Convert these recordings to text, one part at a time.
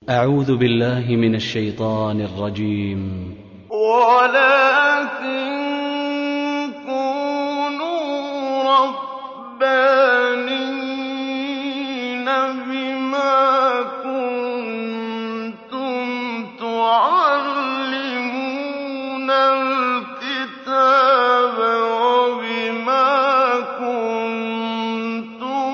أعوذ بالله من الشيطان الرجيم ولكن كونوا ربانين بما كنتم تعلمون الكتاب وبما كنتم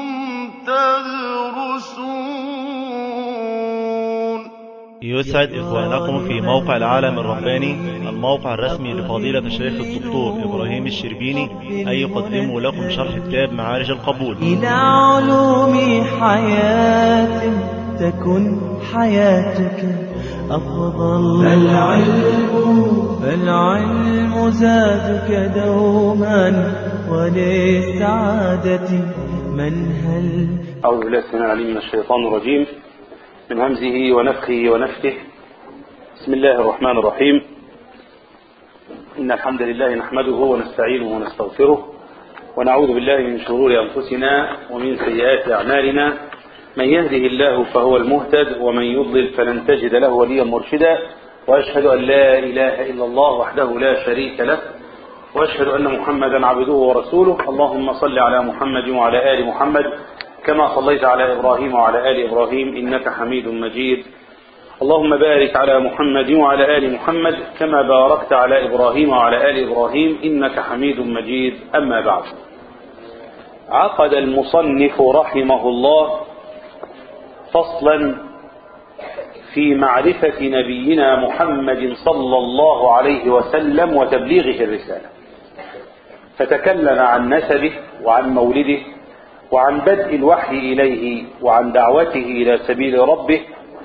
تدرسون يسعد إخوانكم في موقع العالم الرباني الموقع الرسمي لفضيلة الشيخ الدكتور إبراهيم الشربيني أن يقدموا لكم شرح كتاب معارج القبول إلى علوم حياة تكن حياتك أفضل فالعلم فالعلم زادك دوما وللسعادة منهل أعوذ بالله السميع العليم من الشيطان الرجيم من همزه ونفخه ونفثه بسم الله الرحمن الرحيم إن الحمد لله نحمده ونستعينه ونستغفره ونعوذ بالله من شرور أنفسنا ومن سيئات أعمالنا من يهده الله فهو المهتد ومن يضلل فلن تجد له وليا مرشدا وأشهد أن لا إله إلا الله وحده لا شريك له وأشهد أن محمدا عبده ورسوله اللهم صل على محمد وعلى آل محمد كما صليت على إبراهيم وعلى آل إبراهيم إنك حميد مجيد اللهم بارك على محمد وعلى آل محمد كما باركت على إبراهيم وعلى آل إبراهيم إنك حميد مجيد أما بعد عقد المصنف رحمه الله فصلا في معرفة نبينا محمد صلى الله عليه وسلم وتبليغه الرسالة فتكلم عن نسبه وعن مولده وعن بدء الوحي إليه وعن دعوته إلى سبيل ربه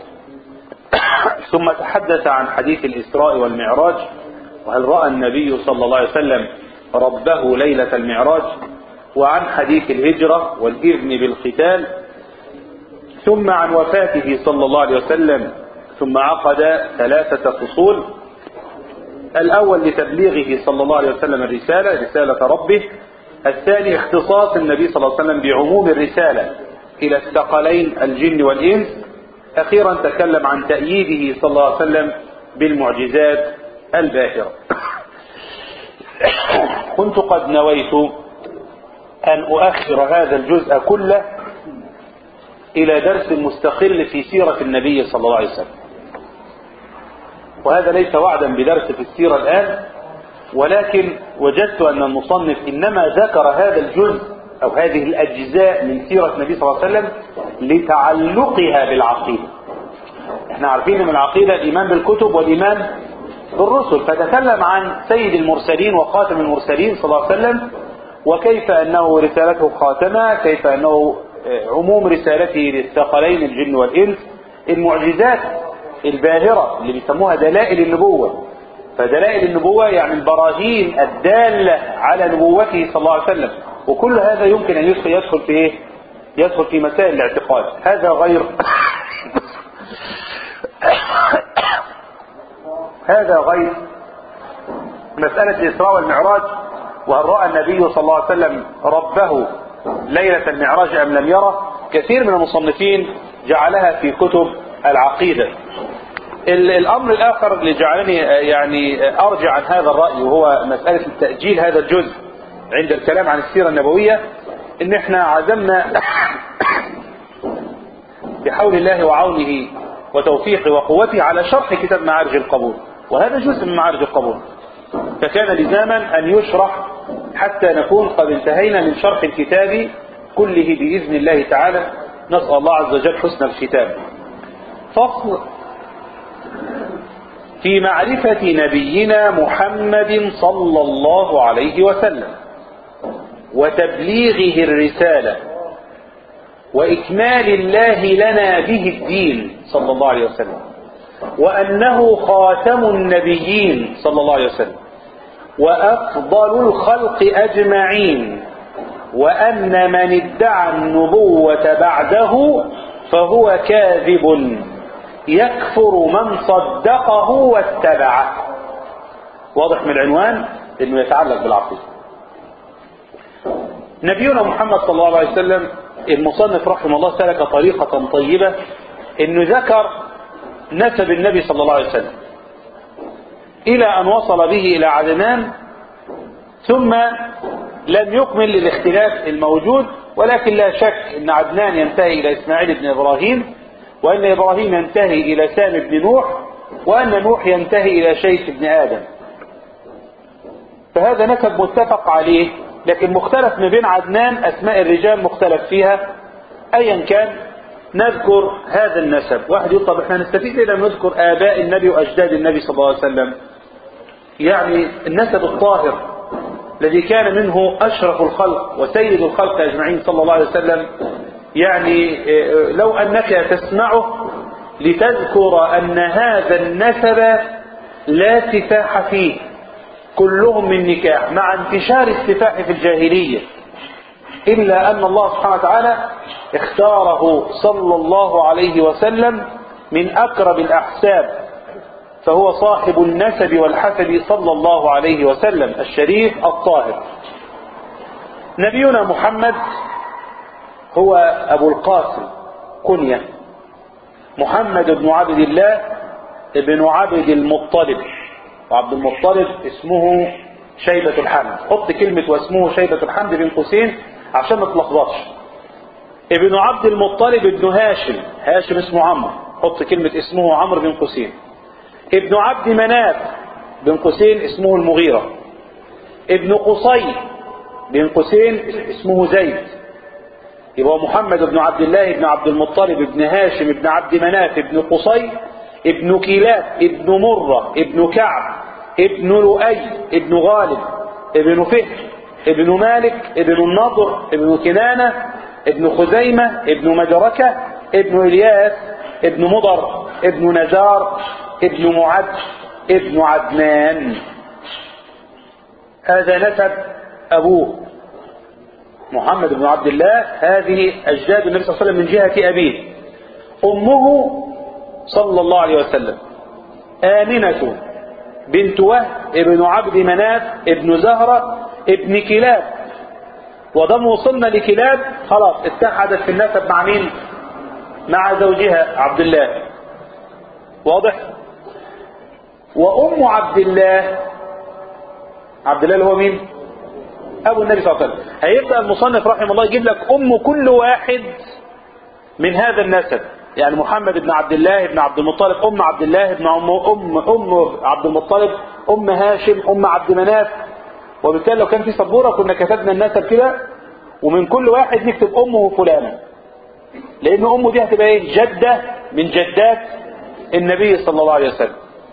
ثم تحدث عن حديث الإسراء والمعراج وهل رأى النبي صلى الله عليه وسلم ربه ليلة المعراج وعن حديث الهجرة والإذن بالقتال ثم عن وفاته صلى الله عليه وسلم ثم عقد ثلاثة فصول الأول لتبليغه صلى الله عليه وسلم الرسالة رسالة ربه الثاني اختصاص النبي صلى الله عليه وسلم بعموم الرسالة إلى الثقلين الجن والإنس أخيرا تكلم عن تأييده صلى الله عليه وسلم بالمعجزات الباهرة كنت قد نويت أن أؤخر هذا الجزء كله إلى درس مستقل في سيرة النبي صلى الله عليه وسلم وهذا ليس وعدا بدرس في السيرة الآن ولكن وجدت أن المصنف إنما ذكر هذا الجزء أو هذه الأجزاء من سيرة النبي صلى الله عليه وسلم لتعلقها بالعقيدة احنا عارفين من العقيدة الإيمان بالكتب والإيمان بالرسل فتكلم عن سيد المرسلين وخاتم المرسلين صلى الله عليه وسلم وكيف أنه رسالته خاتمة كيف أنه عموم رسالته للثقلين الجن والإنس المعجزات الباهرة اللي بيسموها دلائل النبوة فدلائل النبوة يعني البراهين الدالة على نبوته صلى الله عليه وسلم وكل هذا يمكن أن يدخل, يدخل في إيه؟ يدخل في مسائل الاعتقاد هذا غير هذا غير مسألة الإسراء والمعراج وهل رأى النبي صلى الله عليه وسلم ربه ليلة المعراج أم لم يره كثير من المصنفين جعلها في كتب العقيدة الأمر الآخر اللي جعلني يعني أرجع عن هذا الرأي وهو مسألة التأجيل هذا الجزء عند الكلام عن السيرة النبوية إن إحنا عزمنا بحول الله وعونه وتوفيقه وقوته على شرح كتاب معارج القبول وهذا جزء من معارج القبول فكان لزاما أن يشرح حتى نكون قد انتهينا من شرح الكتاب كله بإذن الله تعالى نسأل الله عز وجل حسن الختام فصل في معرفة نبينا محمد صلى الله عليه وسلم وتبليغه الرسالة وإكمال الله لنا به الدين صلى الله عليه وسلم وأنه خاتم النبيين صلى الله عليه وسلم وأفضل الخلق أجمعين وأن من ادعى النبوة بعده فهو كاذب يكفر من صدقه واتبعه واضح من العنوان انه يتعلق بالعقيده نبينا محمد صلى الله عليه وسلم المصنف رحمه الله سلك طريقة طيبة انه ذكر نسب النبي صلى الله عليه وسلم إلى أن وصل به إلى عدنان ثم لم يكمل للاختلاف الموجود ولكن لا شك أن عدنان ينتهي إلى إسماعيل بن إبراهيم وأن إبراهيم ينتهي إلى سام بن نوح وأن نوح ينتهي إلى شيث بن آدم فهذا نسب متفق عليه لكن مختلف ما بين عدنان أسماء الرجال مختلف فيها أيا كان نذكر هذا النسب واحد يقول طب احنا نستفيد إذا نذكر آباء النبي وأجداد النبي صلى الله عليه وسلم يعني النسب الطاهر الذي كان منه أشرف الخلق وسيد الخلق أجمعين صلى الله عليه وسلم يعني لو أنك تسمعه لتذكر أن هذا النسب لا سفاح فيه كلهم من نكاح مع انتشار السفاح في الجاهلية إلا أن الله سبحانه وتعالى اختاره صلى الله عليه وسلم من أقرب الأحساب فهو صاحب النسب والحسب صلى الله عليه وسلم الشريف الطاهر نبينا محمد هو أبو القاسم كنية محمد بن عبد الله بن عبد المطلب وعبد المطلب اسمه شيبة الحمد حط كلمة واسمه شيبة الحمد بين قوسين عشان ما تلخبطش ابن عبد المطلب ابن هاشم هاشم اسمه عمرو حط كلمة اسمه عمرو بين قوسين ابن عبد مناف بين قوسين اسمه المغيرة ابن قصي بين قوسين اسمه زيد يبقى محمد بن عبد الله بن عبد المطلب ابن هاشم ابن عبد مناف ابن قصي ابن كلاب ابن مرة ابن كعب ابن لؤي ابن غالب ابن فهر ابن مالك ابن النضر ابن كنانة ابن خزيمة ابن مدركة ابن إلياس ابن مضر ابن نزار ابن معد ابن عدنان هذا نسب أبوه محمد بن عبد الله هذه أجداد النبي صلى الله عليه وسلم من جهة أبيه أمه صلى الله عليه وسلم آمنة بنت وهب ابن عبد مناف ابن زهرة ابن كلاب ودام وصلنا لكلاب خلاص اتحدت في النسب مع مين مع زوجها عبد الله واضح وأم عبد الله عبد الله اللي هو مين أبو النبي صلى الله عليه وسلم هيبدأ المصنف رحمه الله يجيب لك أم كل واحد من هذا النسب يعني محمد بن عبد الله بن عبد المطلب أم عبد الله بن أم أم أم عبد المطلب أم هاشم أم عبد مناف وبالتالي لو كان في سبورة كنا كتبنا النسب كده ومن كل واحد نكتب أمه فلانة لأن أمه دي هتبقى إيه جدة من جدات النبي صلى الله عليه وسلم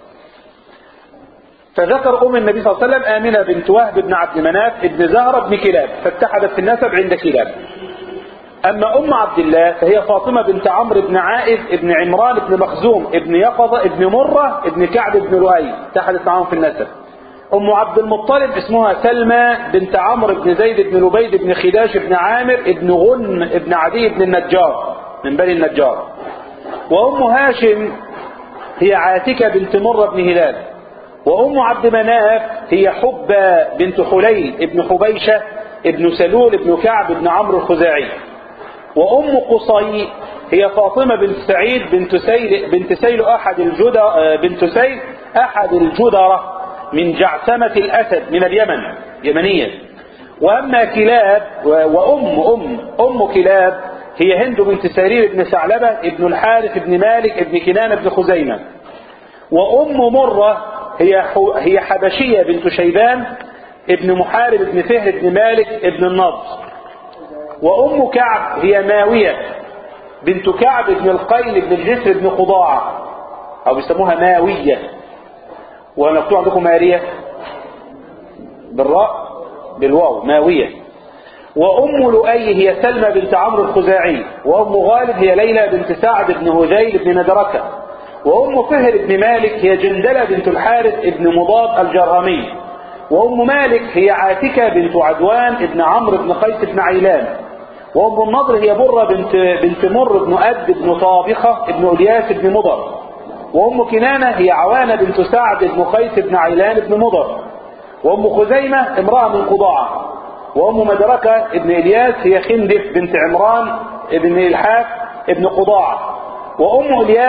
فذكر أم النبي صلى الله عليه وسلم آمنة بنت وهب بن عبد مناف ابن زهرة بن كلاب فاتحدت في النسب عند كلاب أما أم عبد الله فهي فاطمة بنت عمرو بن عائذ ابن عمران بن مخزوم ابن يقظة ابن مرة ابن كعب بن لؤي اتحدت معهم في النسب أم عبد المطلب اسمها سلمى بنت عمرو بن زيد بن لبيد بن خداش بن عامر ابن غن ابن عدي بن النجار من بني النجار وأم هاشم هي عاتكة بنت مرة بن هلال وأم عبد مناف هي حبة بنت حليل ابن حبيشة ابن سلول ابن كعب ابن عمرو الخزاعي وأم قصي هي فاطمة بنت سعيد بنت سيل بنت سيل أحد الجدر بنت سيل أحد الجدرة من جعثمة الأسد من اليمن يمنية وأما كلاب وأم أم أم كلاب هي هند بنت سرير بن ثعلبة ابن الحارث بن مالك ابن كنانة بن خزيمة وأم مرة هي هي حبشية بنت شيبان ابن محارب بن فهر بن مالك ابن النضر وأم كعب هي ماوية بنت كعب بن القيل بن الجسر بن قضاعة أو بيسموها ماوية ومكتوب عندكم مارية بالراء بالواو ماوية وأم لؤي هي سلمى بنت عمرو الخزاعي وأم غالب هي ليلى بنت سعد بن هذيل بن ندركة وأم فهر بن مالك هي جندلة بنت الحارث بن مضاد الجرامي وأم مالك هي عاتكة بنت عدوان بن عمرو بن قيس بن عيلان وأم النضر هي برة بنت بنت مر بن أد بن طابخة بن ألياس بن مضر وأم كنانة هي عوانة بنت سعد بن قيس بن عيلان بن مضر وأم خزيمة امرأة من قضاعة وأم مدركة ابن إلياس هي خندف بنت عمران ابن إلحاف ابن قضاعة وأم إلياس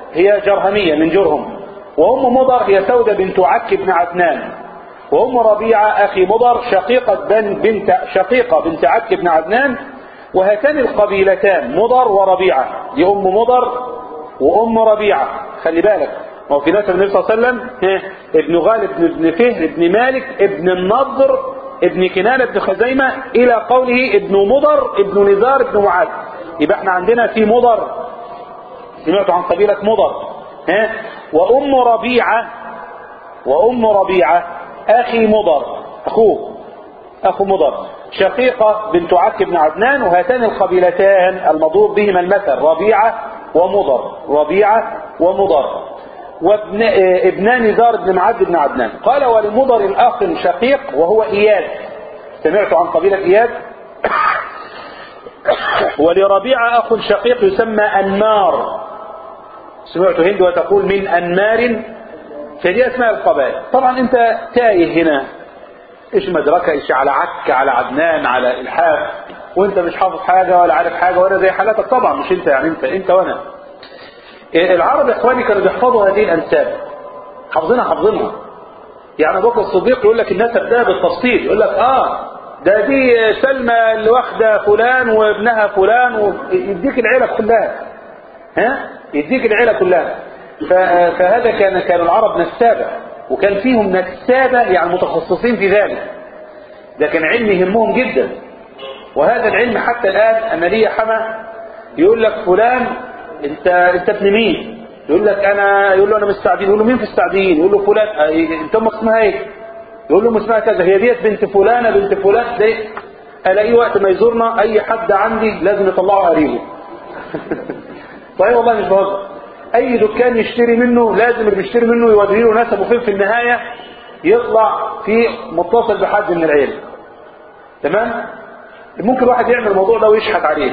هي جرهمية من جرهم وأم مضر هي سودة بنت عك بن عدنان وأم ربيعة أخي مضر شقيقة بن بنت شقيقة بنت عك بن عدنان وهاتان القبيلتان مضر وربيعة دي أم مضر وأم ربيعة خلي بالك ما هو في ناس النبي صلى الله عليه وسلم ها، ابن غالب بن ابن فهر ابن مالك ابن النضر ابن كنانة ابن خزيمة إلى قوله ابن مضر ابن نزار ابن معاذ يبقى احنا عندنا في مضر سمعتوا عن قبيلة مضر ها وأم ربيعة وأم ربيعة أخي مضر أخوه أخو مضر شقيقة بنت عك بن عدنان وهاتان القبيلتان المضروب بهما المثل ربيعة ومضر ربيعة ومضر وابن اه، ابنان نزار بن معد بن عدنان قال ولمضر الأخ شقيق وهو إياد سمعت عن قبيلة إياد ولربيعة أخ شقيق يسمى أنمار سمعت هند وتقول من أنمار فدي أسماء القبائل طبعا أنت تايه هنا إيش مدركة إيش على عك على عدنان على إلحاف وأنت مش حافظ حاجة ولا عارف حاجة ولا زي حالاتك طبعا مش أنت يعني أنت أنت وأنا العرب يا إخواني كانوا بيحفظوا هذه الأنساب حافظينها حافظينها يعني أبو بكر الصديق يقول لك النسب ده بالتفصيل يقول لك آه ده دي سلمى اللي واخده فلان وابنها فلان ويديك العيلة كلها ها يديك العيلة كلها ف- فهذا كان كان العرب نسابة وكان فيهم نسابة يعني متخصصين في ذلك ده كان علم يهمهم جدا وهذا العلم حتى الآن أنا لي حما يقول لك فلان انت انت ابن مين يقول لك انا يقول له انا من السعدين يقول له مين في السعدين يقول له فلان اه، انت امك اسمها ايه يقول له اسمها كذا هي ديت بنت فلانه بنت فلان ده الاقيه وقت ما يزورنا اي حد عندي لازم يطلعه قريبه صحيح والله مش بهزر اي دكان يشتري منه لازم اللي بيشتري منه يوري له نسبه فين في النهايه يطلع في متصل بحد من العيله تمام ممكن واحد يعمل الموضوع ده ويشحت عليه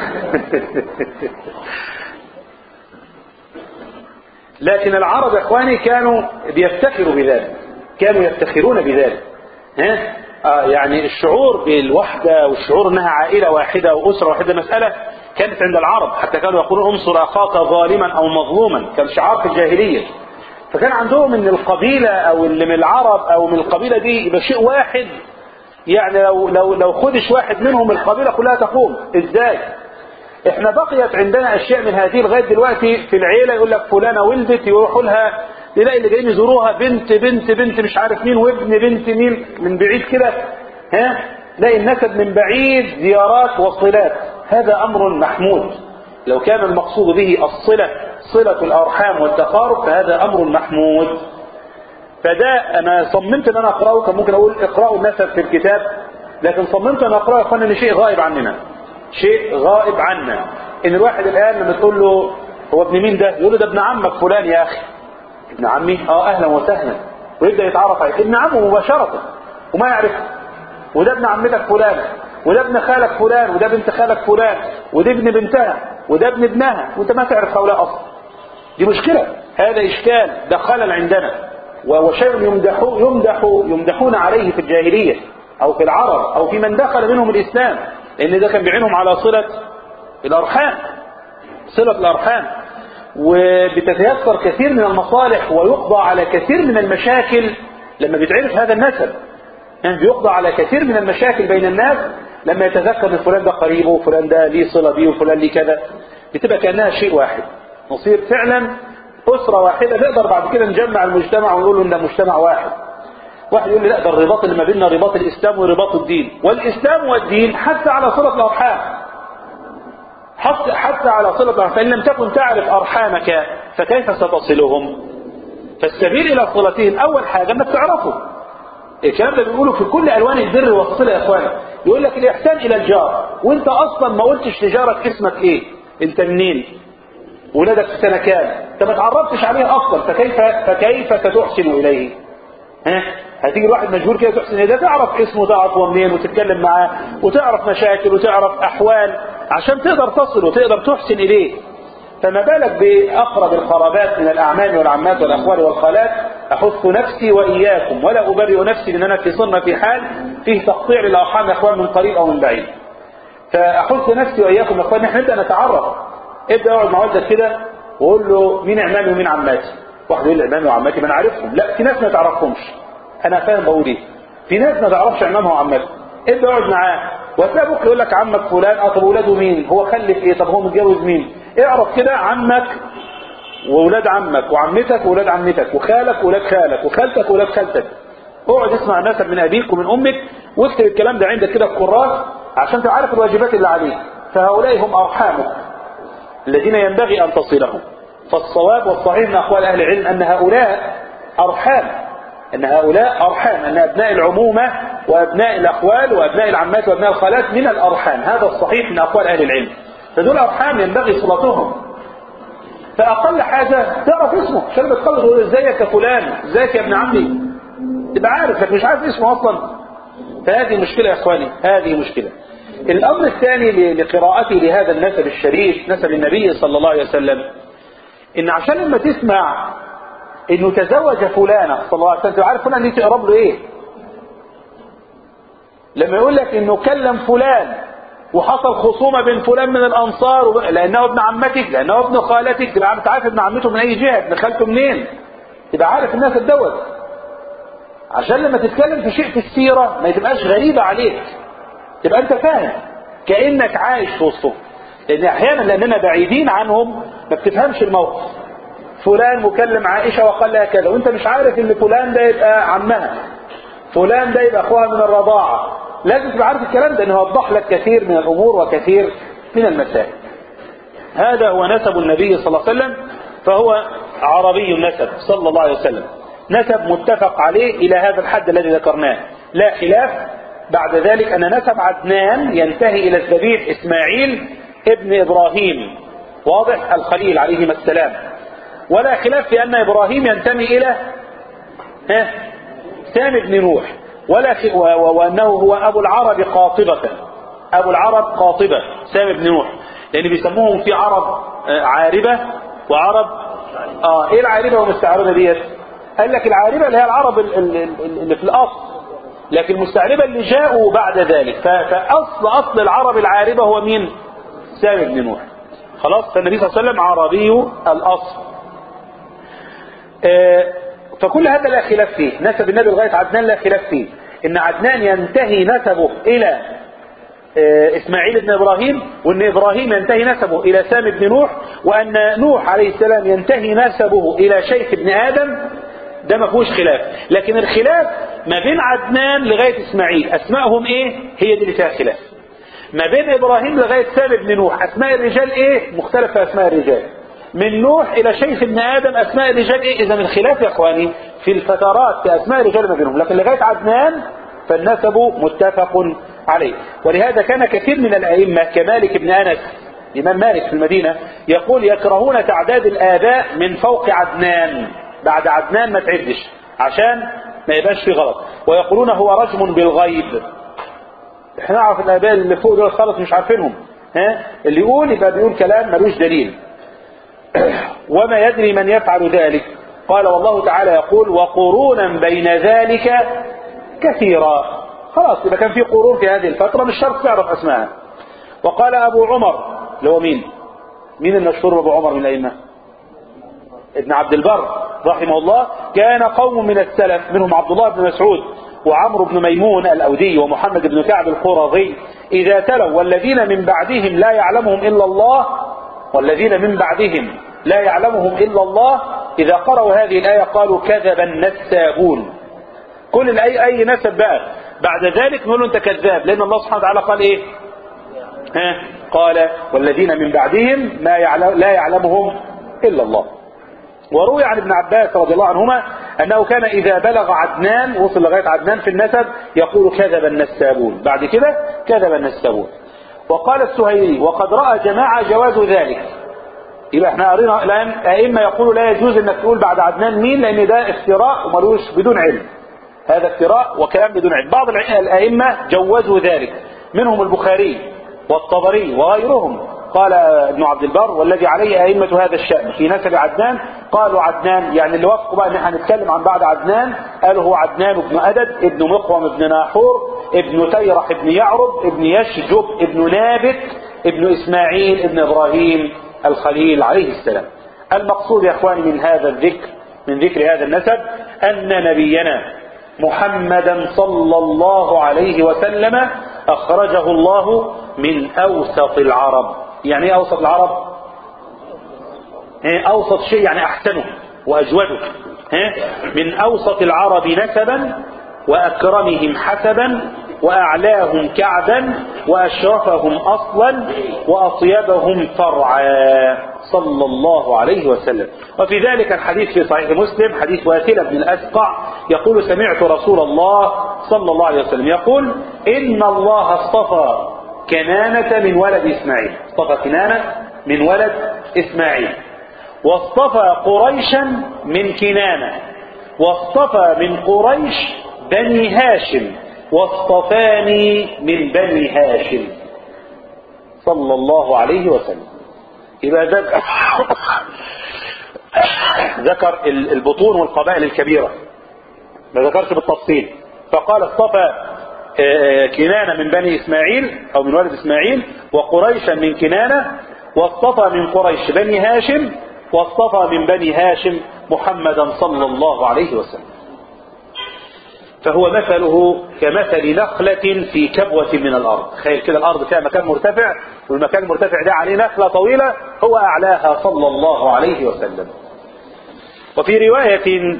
لكن العرب يا اخواني كانوا بيفتخروا بذلك كانوا يفتخرون بذلك ها آه يعني الشعور بالوحده والشعور انها عائله واحده واسره واحده مساله كانت عند العرب حتى كانوا يقولون انصر اخاك ظالما او مظلوما كان شعار في الجاهليه فكان عندهم ان القبيله او اللي من العرب او من القبيله دي يبقى شيء واحد يعني لو لو لو خدش واحد منهم القبيله كلها تقوم ازاي احنا بقيت عندنا اشياء من هذه لغايه دلوقتي في العيله يقول لك فلانه ولدت يروحوا لها تلاقي اللي جايين يزوروها بنت بنت بنت مش عارف مين وابن بنت مين من بعيد كده ها تلاقي النسب من بعيد زيارات وصلات هذا امر محمود لو كان المقصود به الصله صله الارحام والتقارب فهذا امر محمود فده انا صممت ان انا اقراه كان ممكن اقول اقرأوا النسب في الكتاب لكن صممت ان اقراه يا اخوانا ان شيء غائب عننا شيء غائب عنا ان الواحد الان لما تقول له هو ابن مين ده يقول له ده ابن عمك فلان يا اخي ابن عمي اه اهلا وسهلا ويبدا يتعرف عليه ابن عمه مباشره وما يعرفه وده ابن عمتك فلان وده ابن خالك فلان وده بنت خالك فلان وده ابن بنتها وده ابن ابنها وانت ما تعرف هؤلاء اصلا دي مشكله هذا اشكال ده خلل عندنا وشيء يمدح يمدح يمدحون عليه في الجاهليه او في العرب او في من دخل منهم الاسلام لان ده كان بيعينهم على صله الارحام صله الارحام وبتتيسر كثير من المصالح ويقضى على كثير من المشاكل لما بيتعرف هذا النسب يعني بيقضى على كثير من المشاكل بين الناس لما يتذكر ان فلان ده قريبه وفلان ده ليه صله بيه وفلان ليه كذا بتبقى كانها شيء واحد نصير فعلا اسره واحده نقدر بعد كده نجمع المجتمع ونقول ان ده مجتمع واحد واحد يقول لي لا ده الرباط اللي ما بيننا رباط الاسلام ورباط الدين والاسلام والدين حتى على صله الارحام حتى حتى على صله الارحام فان لم تكن تعرف ارحامك فكيف ستصلهم فالسبيل الى صلتهم اول حاجه انك تعرفه الكلام ده بيقوله في كل الوان البر والصله يا اخوان يقول لك الاحسان الى الجار وانت اصلا ما قلتش لجارك اسمك ايه انت منين ولادك في سنه كام انت ما تعرفتش عليه اصلا فكيف فكيف ستحسن اليه ها هتيجي الواحد مجبور كده تحسن اليه ده تعرف اسمه تعرف هو منين وتتكلم معاه وتعرف مشاكل وتعرف احوال عشان تقدر تصل وتقدر تحسن اليه فما بالك بأقرب القرابات من الأعمام والعمات والأخوال والخالات أحث نفسي وإياكم ولا أبرئ نفسي لأننا في صرنا في حال فيه تقطيع للأرحام أخوان من قريب أو من بعيد فأحث نفسي وإياكم أخوان نحن نبدأ نتعرف ابدأ اقعد مع والدك كده وقول له مين عمامي ومين عماتي واحد يقول لي عمامي وعماتي ما انا عارفهم لا في ناس ما تعرفهمش انا فاهم بقول ايه في ناس ما تعرفش عمامها وعماتها انت اقعد معاه وتلاقي بكره يقول لك عمك فلان اه طب اولاده مين هو خلف ايه طب هو متجوز مين اعرف كده عمك واولاد عمك وعمتك واولاد عمتك وخالك واولاد خالك وخالتك واولاد خالتك اقعد اسمع نسب من ابيك ومن امك واكتب الكلام ده عندك كده في كراس عشان تبقى عارف الواجبات اللي عليك فهؤلاء هم ارحامك الذين ينبغي ان تصلهم فالصواب والصحيح من اقوال اهل العلم ان هؤلاء ارحام ان هؤلاء ارحام ان ابناء العمومه وابناء الاخوال وابناء العمات وابناء الخالات من الارحام هذا الصحيح من اقوال اهل العلم فدول ارحام ينبغي صلتهم فاقل حاجه تعرف اسمه عشان لما تخلص تقول ازيك يا فلان ازيك يا ابن عمي تبقى عارف لكن مش عارف اسمه اصلا فهذه مشكله يا اخواني هذه مشكله الامر الثاني لقراءتي لهذا النسب الشريف نسب النبي صلى الله عليه وسلم ان عشان لما تسمع انه تزوج فلانه صلى الله عليه وسلم تبقى عارف فلان دي تقرب له ايه لما يقول لك انه كلم فلان وحصل خصومه بين فلان من الانصار وب... لانه ابن عمتك لانه ابن خالتك تبقى انت عارف ابن عمته من اي جهه ابن خالته منين تبقى عارف الناس اتدوت عشان لما تتكلم في شيء في السيره ما تبقاش غريبه عليك تبقى انت فاهم كانك عايش في وسطهم لان احيانا لاننا بعيدين عنهم ما بتفهمش الموقف فلان مكلم عائشه وقال لها كذا وانت مش عارف ان فلان ده يبقى عمها فلان ده يبقى اخوها من الرضاعه لازم تبقى عارف الكلام ده انه يوضح لك كثير من الامور وكثير من المسائل هذا هو نسب النبي صلى الله عليه وسلم فهو عربي النسب صلى الله عليه وسلم نسب متفق عليه الى هذا الحد الذي ذكرناه لا خلاف بعد ذلك ان نسب عدنان ينتهي الى الذبيح اسماعيل ابن ابراهيم واضح الخليل عليهما السلام ولا خلاف في ان ابراهيم ينتمي الى ها سام بن نوح ولا في وانه هو ابو العرب قاطبة ابو العرب قاطبة سام بن نوح لان بيسموهم في عرب عاربة وعرب اه ايه العاربة والمستعربة ديت قال لك العاربة اللي هي العرب اللي في الاصل لكن المستعربة اللي جاءوا بعد ذلك فاصل اصل العرب العاربة هو مين سام بن نوح خلاص فالنبي صلى الله عليه وسلم عربي الاصل آه فكل هذا لا خلاف فيه نسب النبي لغاية عدنان لا خلاف فيه ان عدنان ينتهي نسبه الى اسماعيل بن ابراهيم وان ابراهيم ينتهي نسبه الى سام بن نوح وان نوح عليه السلام ينتهي نسبه الى شيخ ابن ادم ده ما فيهوش خلاف لكن الخلاف ما بين عدنان لغاية اسماعيل اسمائهم ايه هي دي اللي فيها خلاف ما بين ابراهيم لغاية سام بن نوح اسماء الرجال ايه مختلف في اسماء الرجال من نوح الى شيخ ابن ادم اسماء الرجال ايه اذا الخلاف يا اخواني في الفترات في اسماء الرجال ما بينهم لكن لغايه عدنان فالنسب متفق عليه ولهذا كان كثير من الائمه كمالك بن انس الامام مالك في المدينه يقول يكرهون تعداد الاباء من فوق عدنان بعد عدنان ما تعدش عشان ما يبقاش في غلط ويقولون هو رجم بالغيب احنا نعرف الاباء اللي فوق دول خالص مش عارفينهم ها اللي يقول يبقى بيقول كلام ملوش دليل وما يدري من يفعل ذلك قال والله تعالى يقول وقرونا بين ذلك كثيرا خلاص يبقى كان في قرون في هذه الفترة مش شرط تعرف اسمها وقال ابو عمر اللي هو مين مين المشهور بابو عمر من الائمه ابن عبد البر رحمه الله كان قوم من السلف منهم عبد الله بن مسعود وعمرو بن ميمون الأودي ومحمد بن كعب القرظي إذا تلوا والذين من بعدهم لا يعلمهم إلا الله والذين من بعدهم لا يعلمهم إلا الله إذا قرأوا هذه الآية قالوا كذب النسابون كل أي أي نسب بقى بعد ذلك نقول له أنت كذاب لأن الله سبحانه وتعالى قال إيه ها قال والذين من بعدهم ما يعلم لا يعلمهم إلا الله وروي عن ابن عباس رضي الله عنهما أنه كان إذا بلغ عدنان وصل لغاية عدنان في النسب يقول كذب النسابون بعد كده كذب النسابون وقال السهيلي وقد رأى جماعة جواز ذلك يبقى احنا قرينا الآن أئمة يقولوا لا يجوز انك تقول بعد عدنان مين لأن ده افتراء وملوش بدون علم هذا افتراء وكلام بدون علم بعض الأئمة جوزوا ذلك منهم البخاري والطبري وغيرهم قال ابن عبد البر والذي عليه أئمة هذا الشأن في نسب عدنان قالوا عدنان يعني اللي وافقوا بقى ان احنا هنتكلم عن بعد عدنان قالوا هو عدنان بن أدد ابن مقوم بن ناحور ابن تيرح ابن يعرب ابن يشجب ابن نابت ابن إسماعيل ابن إبراهيم الخليل عليه السلام المقصود يا اخواني من هذا الذكر من ذكر هذا النسب ان نبينا محمدا صلى الله عليه وسلم اخرجه الله من اوسط العرب يعني ايه اوسط العرب اوسط شيء يعني احسنه واجوده من اوسط العرب نسبا واكرمهم حسبا واعلاهم كعبا واشرفهم اصلا واطيبهم فرعا صلى الله عليه وسلم وفي ذلك الحديث في صحيح مسلم حديث واثلة بن الاسقع يقول سمعت رسول الله صلى الله عليه وسلم يقول ان الله اصطفى كنانة من ولد اسماعيل اصطفى كنانة من ولد اسماعيل واصطفى قريشا من كنانة واصطفى من قريش بني هاشم واصطفاني من بني هاشم صلى الله عليه وسلم يبقى ذكر ذكر البطون والقبائل الكبيرة ما ذكرش بالتفصيل فقال اصطفى كنانة من بني إسماعيل أو من ولد إسماعيل وقريشا من كنانة واصطفى من قريش بني هاشم واصطفى من بني هاشم محمدا صلى الله عليه وسلم فهو مثله كمثل نخلة في كبوة من الأرض تخيل كده الأرض فيها مكان مرتفع والمكان المرتفع ده عليه نخلة طويلة هو أعلاها صلى الله عليه وسلم وفي رواية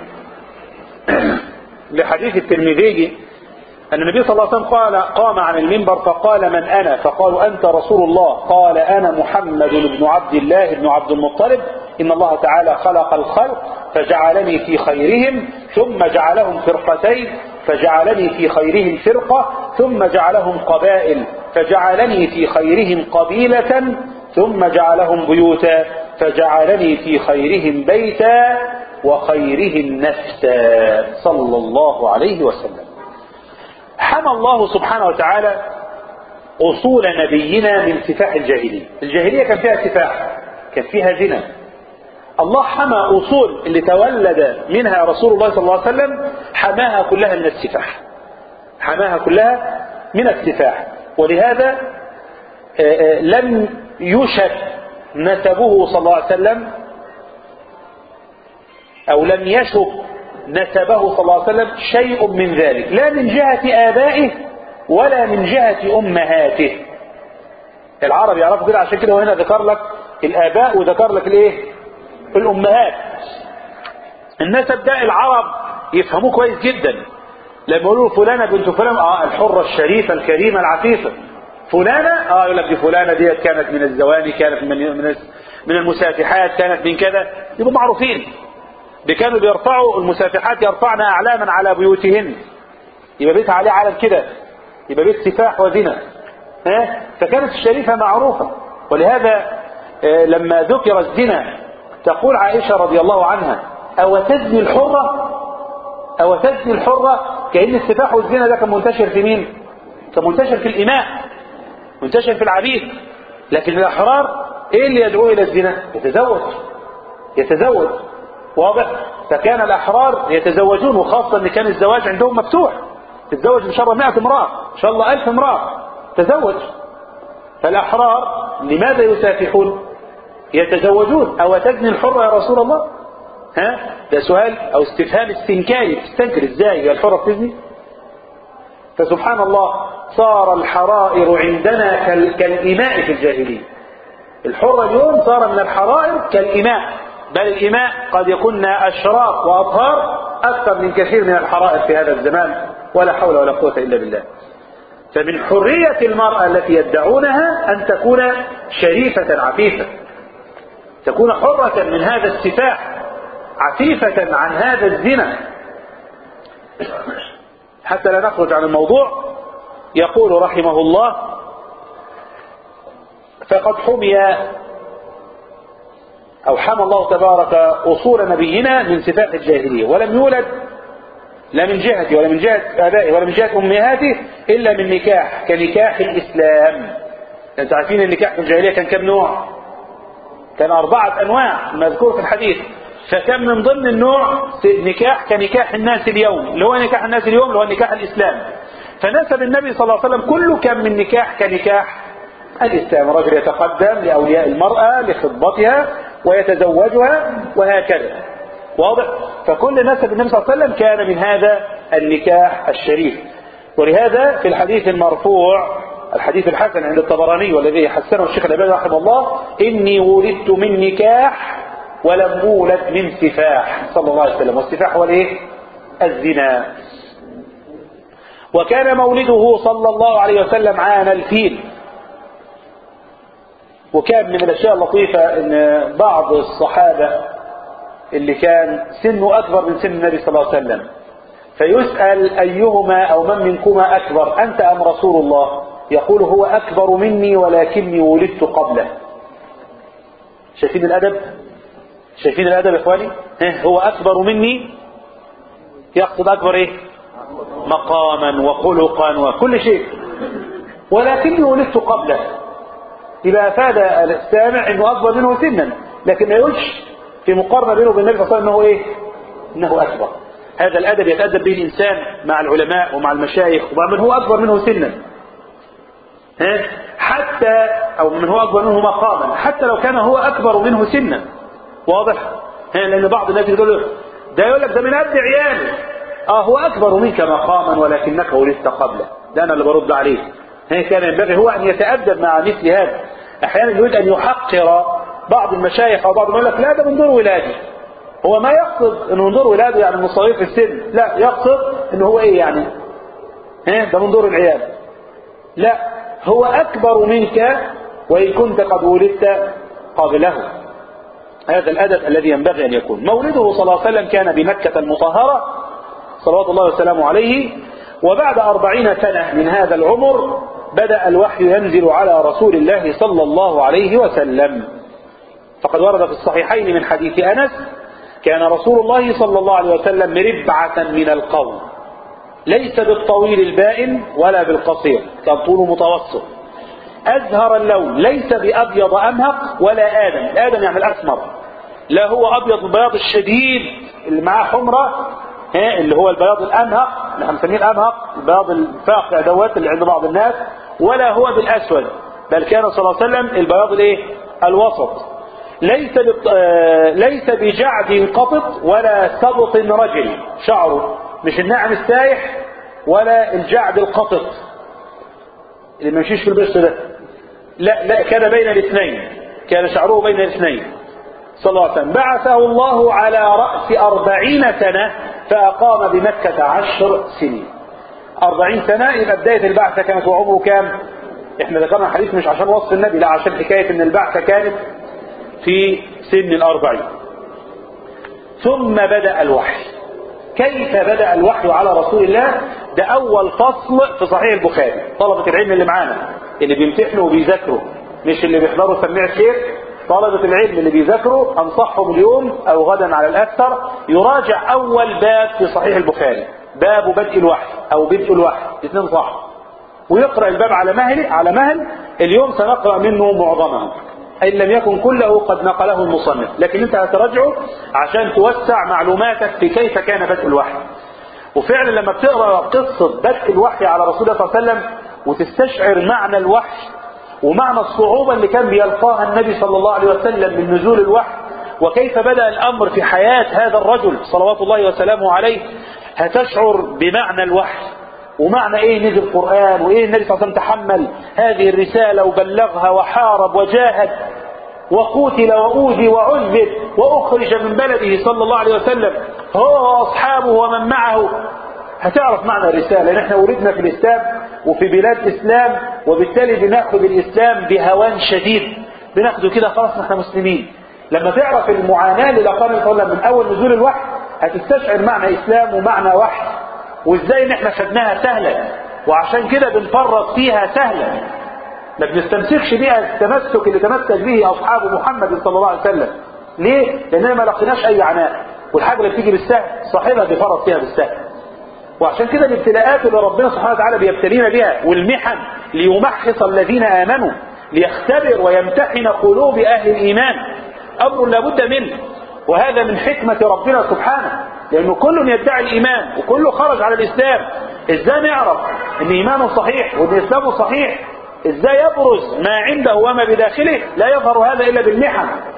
لحديث الترمذي أن النبي صلى الله عليه وسلم قال قام عن المنبر فقال من أنا فقالوا أنت رسول الله قال أنا محمد بن عبد الله بن عبد المطلب إن الله تعالى خلق الخلق فجعلني في خيرهم ثم جعلهم فرقتين فجعلني في خيرهم فرقة ثم جعلهم قبائل فجعلني في خيرهم قبيلة ثم جعلهم بيوتا فجعلني في خيرهم بيتا وخيرهم نفسا صلى الله عليه وسلم حمى الله سبحانه وتعالى أصول نبينا من سفاح الجاهلية الجاهلية كان فيها سفاح كان فيها زنا الله حمى أصول اللي تولد منها رسول الله صلى الله عليه وسلم حماها كلها من السفاح حماها كلها من السفاح ولهذا لم يشك نسبه صلى الله عليه وسلم أو لم يشك نسبه صلى الله عليه وسلم شيء من ذلك لا من جهة آبائه ولا من جهة أمهاته العرب يعرفوا كده عشان كده وهنا ذكر لك الآباء وذكر لك الإيه الأمهات النسب ده العرب يفهموه كويس جدا لما يقولوا فلانة بنت فلان اه الحرة الشريفة الكريمة العفيفة فلانة اه يقول لك دي فلانة ديت كانت من الزواني كانت من من من المسافحات كانت من كذا يبقوا معروفين دي كانوا بيرفعوا المسافحات يرفعن اعلاما على بيوتهن يبقى بيتها عليه علم كده يبقى بيت سفاح وزنا ها فكانت الشريفة معروفة ولهذا لما ذكر الزنا تقول عائشة رضي الله عنها أو تزني الحرة أو تزني الحرة كأن السفاح والزنا ده كان منتشر في مين كان منتشر في الإماء منتشر في العبيد لكن الأحرار إيه اللي يدعو إلى الزنا يتزوج يتزوج واضح فكان الأحرار يتزوجون وخاصة أن كان الزواج عندهم مفتوح تتزوج إن شاء الله 100 امرأة إن شاء الله 1000 امرأة تزوج فالأحرار لماذا يسافحون يتزوجون أو تزني الحرة يا رسول الله ها ده سؤال أو استفهام استنكاري تستنكر إزاي يا الحرة بتزني فسبحان الله صار الحرائر عندنا كالإماء في الجاهلية الحرة اليوم صار من الحرائر كالإماء بل الإماء قد يكون أشراف وأطهار أكثر من كثير من الحرائر في هذا الزمان ولا حول ولا قوة إلا بالله فمن حرية المرأة التي يدعونها أن تكون شريفة عفيفة تكون حرة من هذا السفاح عفيفة عن هذا الزنا حتى لا نخرج عن الموضوع يقول رحمه الله فقد حمي أو حمى الله تبارك أصول نبينا من سفاح الجاهلية ولم يولد لا من جهته ولا من جهة آبائه ولا من جهة أمهاته إلا من نكاح كنكاح الإسلام أنتم عارفين النكاح في الجاهلية كان كم نوع؟ كان أربعة أنواع مذكور في الحديث فكان من ضمن النوع نكاح كنكاح الناس اليوم اللي هو نكاح الناس اليوم اللي هو نكاح الإسلام فنسب النبي صلى الله عليه وسلم كله كان من نكاح كنكاح الإسلام رجل يتقدم لأولياء المرأة لخطبتها ويتزوجها وهكذا واضح فكل نسب النبي صلى الله عليه وسلم كان من هذا النكاح الشريف ولهذا في الحديث المرفوع الحديث الحسن عند الطبراني والذي حسنه الشيخ الألباني رحمه الله إني ولدت من نكاح ولم أولد من سفاح صلى الله عليه وسلم والسفاح هو الايه الزنا وكان مولده صلى الله عليه وسلم عام الفيل وكان من الأشياء اللطيفة أن بعض الصحابة اللي كان سنه أكبر من سن النبي صلى الله عليه وسلم فيسأل أيهما أو من منكما أكبر أنت أم رسول الله يقول هو أكبر مني ولكني ولدت قبله شايفين الأدب شايفين الأدب يا إخواني ها، هو أكبر مني يقصد أكبر إيه مقاما وخلقا وكل شيء ولكني ولدت قبله يبقى أفاد السامع أنه أكبر منه سنا لكن لا يوجه في مقارنة بينه وبين النبي صلى الله عليه وسلم أنه إيه أنه أكبر هذا الأدب يتأدب به الإنسان مع العلماء ومع المشايخ ومع من هو أكبر منه سنا ها؟ حتى أو من هو أكبر منه مقاما حتى لو كان هو أكبر منه سنا واضح ها؟ لأن بعض الناس يقول له ده يقول لك ده من قد عياله اه هو أكبر منك مقاما ولكنك ولدت قبله ده أنا اللي برد عليه ها كان ينبغي هو أن يتأدب مع مثل هذا أحيانا يريد أن يحقر بعض المشايخ أو بعض يقول لك لا ده من دور ولادي هو ما يقصد انه من دور ولاده يعني من صغير في السن لا يقصد انه هو ايه يعني ها ده من دور العيال لا هو اكبر منك وان كنت قد ولدت قبله هذا الادب الذي ينبغي ان يكون مولده صلى الله عليه وسلم كان بمكة المطهرة صلوات الله وسلامه عليه وبعد أربعين سنة من هذا العمر بدأ الوحي ينزل على رسول الله صلى الله عليه وسلم فقد ورد في الصحيحين من حديث أنس كان رسول الله صلى الله عليه وسلم مربعة من القوم ليس بالطويل البائن ولا بالقصير كان طوله متوسط أزهر اللون ليس بأبيض أمهق ولا آدم آدم يعني الأسمر لا هو أبيض البياض الشديد اللي معاه حمرة ها اللي هو البياض الأمهق اللي احنا بنسميه الأمهق البياض الفاقع دوت اللي عند بعض الناس ولا هو بالأسود بل كان صلى الله عليه وسلم البياض الايه الوسط ليس بط... آه... ليس بجعد قطط ولا سبط رجل شعره مش الناعم السايح ولا الجعد القطط اللي ما يمشيش في البش ده لا لا كان بين الاثنين كان شعره بين الاثنين صلى الله عليه وسلم بعثه الله على رأس أربعين سنة فأقام بمكة عشر سنين أربعين سنة يبقى بداية البعثة كانت وعمره كام احنا ذكرنا الحديث مش عشان وصف النبي لا عشان حكاية ان البعثة كانت في سن الأربعين ثم بدأ الوحي كيف بدأ الوحي على رسول الله ده أول فصل في صحيح البخاري طلبة العلم اللي معانا اللي بيمتحنوا وبيذاكروا مش اللي بيحضروا سميع الشيخ طلبة العلم اللي بيذاكروا أنصحهم اليوم أو غدا على الأكثر يراجع أول باب في صحيح البخاري باب بدء الوحي أو بدء الوحي اثنين صح ويقرأ الباب على مهل على مهل اليوم سنقرأ منه معظمه إن لم يكن كله قد نقله المصنف لكن انت هتراجعه عشان توسع معلوماتك في كيف كان بدء الوحي وفعلا لما بتقرأ قصة بدء الوحي على رسول الله صلى الله عليه وسلم وتستشعر معنى الوحي ومعنى الصعوبة اللي كان بيلقاها النبي صلى الله عليه وسلم من نزول الوحي وكيف بدأ الأمر في حياة هذا الرجل صلوات الله وسلامه عليه هتشعر بمعنى الوحي ومعنى ايه نزل القرآن وايه النبي صلى الله عليه وسلم تحمل هذه الرسالة وبلغها وحارب وجاهد وقتل وأوذي وعذب وأخرج من بلده صلى الله عليه وسلم هو وأصحابه ومن معه هتعرف معنى الرسالة لأن احنا ولدنا في الإسلام وفي بلاد إسلام وبالتالي بنأخذ الإسلام بهوان شديد بناخده كده خلاص احنا مسلمين لما تعرف المعاناة اللي لقانا صلى من أول نزول الوحي هتستشعر معنى إسلام ومعنى وحي وإزاي إن احنا خدناها سهلا وعشان كده بنفرط فيها سهلا ما بنستمسكش بيها التمسك اللي تمسك به أصحاب محمد صلى الله عليه وسلم ليه؟ لأننا ما لقيناش أي عناء والحاجة اللي بتيجي بالسهل صاحبها بيفرط فيها بالسهل وعشان كده الابتلاءات اللي ربنا سبحانه وتعالى بيبتلينا بها والمحن ليمحص الذين آمنوا ليختبر ويمتحن قلوب أهل الإيمان أمر لابد منه وهذا من حكمة ربنا سبحانه لأنه كل يدعي الإيمان وكله خرج على الإسلام إزاي نعرف أن إيمانه صحيح وأن إسلامه صحيح إزاي يبرز ما عنده وما بداخله لا يظهر هذا إلا بالمحن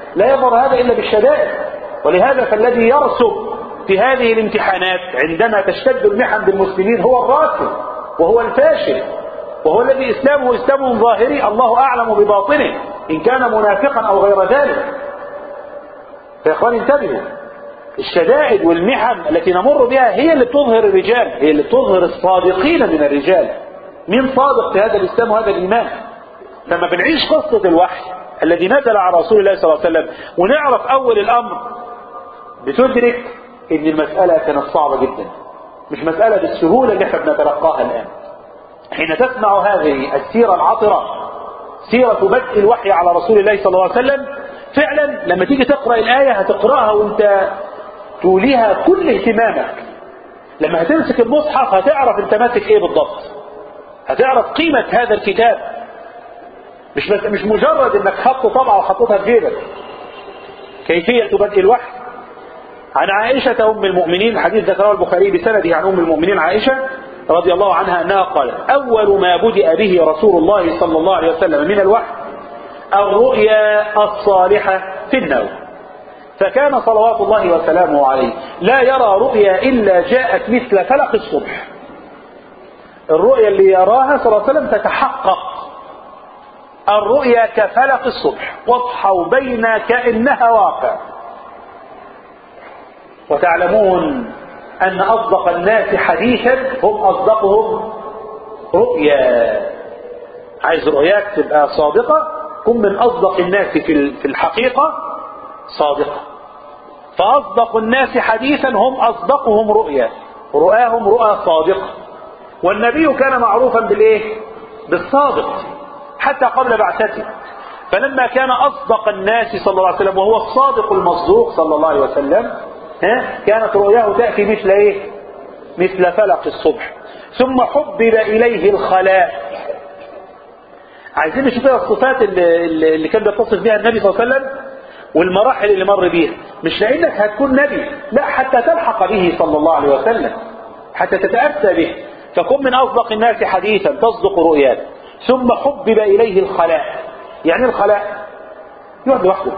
لا يظهر هذا إلا بالشدائد ولهذا فالذي يرسب في هذه الامتحانات عندما تشتد المحن بالمسلمين هو الراسب وهو الفاشل وهو الذي إسلامه إسلام ظاهري الله أعلم بباطنه إن كان منافقا أو غير ذلك يا إخوان انتبهوا الشدائد والمحن التي نمر بها هي اللي تظهر الرجال هي اللي تظهر الصادقين من الرجال مين صادق في هذا الإسلام وهذا الإيمان لما بنعيش قصة الوحي الذي نزل على رسول الله صلى الله عليه وسلم ونعرف أول الأمر بتدرك إن المسألة كانت صعبة جدا مش مسألة بالسهولة اللي احنا بنتلقاها الآن حين تسمع هذه السيرة العطرة سيرة بدء الوحي على رسول الله صلى الله عليه وسلم فعلا لما تيجي تقرأ الآية هتقرأها وانت توليها كل اهتمامك لما هتمسك المصحف هتعرف انت ماسك ايه بالضبط هتعرف قيمة هذا الكتاب مش بس مش مجرد انك خدت طبعة وحطيتها في جيبك كيفية بدء الوحي عن عائشة أم المؤمنين حديث ذكره البخاري بسنده عن أم المؤمنين عائشة رضي الله عنها أنها قالت أول ما بدأ به رسول الله صلى الله عليه وسلم من الوحي الرؤيا الصالحة في النوم فكان صلوات الله وسلامه عليه لا يرى رؤيا إلا جاءت مثل فلق الصبح الرؤيا اللي يراها صلى الله عليه وسلم تتحقق الرؤيا كفلق الصبح واضحى وبين كأنها واقع وتعلمون أن أصدق الناس حديثا هم أصدقهم رؤيا عايز رؤياك تبقى صادقة كن من أصدق الناس في الحقيقة صادقة فأصدق الناس حديثا هم أصدقهم رؤيا رؤاهم رؤى صادقة والنبي كان معروفا بالإيه بالصادق حتى قبل بعثته فلما كان أصدق الناس صلى الله عليه وسلم وهو الصادق المصدوق صلى الله عليه وسلم ها كانت رؤياه تأتي مثل إيه مثل فلق الصبح ثم حبب إليه الخلاء عايزين نشوف الصفات اللي, اللي كان بيتصف بها النبي صلى الله عليه وسلم والمراحل اللي مر بيها مش لانك هتكون نبي لا حتى تلحق به صلى الله عليه وسلم حتى تتأتى به فكن من أصدق الناس حديثا تصدق رؤياك ثم حبب إليه الخلاء يعني الخلاء يقعد لوحده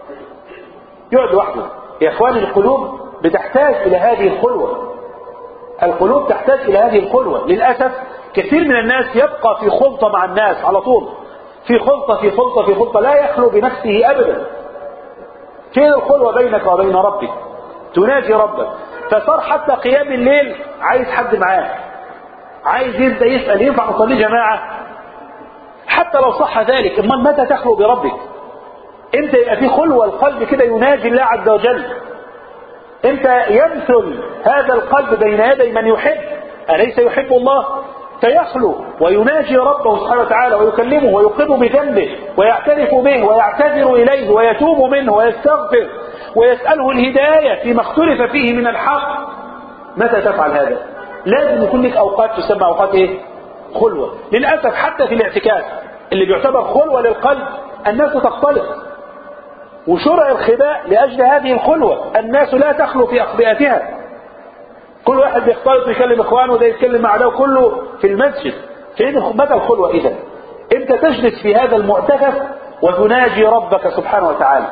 يقعد لوحده يا اخواني القلوب بتحتاج الى هذه الخلوة القلوب تحتاج الى هذه الخلوة للأسف كثير من الناس يبقى في خلطة مع الناس على طول في خلطة في خلطة في خلطة لا يخلو بنفسه أبدا فين الخلوة بينك وبين ربك تناجي ربك فصار حتى قيام الليل عايز حد معاه عايز يبدا يسأل ينفع نصلي جماعة حتى لو صح ذلك امال متى تخلو بربك امتى يبقى في خلوة القلب كده يناجي الله عز وجل امتى يمثل هذا القلب بين يدي من يحب أليس يحب الله فيخلو ويناجي ربه سبحانه وتعالى ويكلمه ويقر بذنبه ويعترف به ويعتذر إليه ويتوب منه ويستغفر ويسأله الهداية فيما اختلف فيه من الحق متى تفعل هذا لازم يكون لك أوقات تسمى أوقات إيه خلوة للأسف حتى في الاعتكاف اللي بيعتبر خلوة للقلب الناس تختلط وشرع الخباء لأجل هذه الخلوة الناس لا تخلو في أخبئتها كل واحد بيختلط ويكلم إخوانه وده يتكلم مع ده كله في المسجد فين متى الخلوة إذا أنت تجلس في هذا المعتكف وتناجي ربك سبحانه وتعالى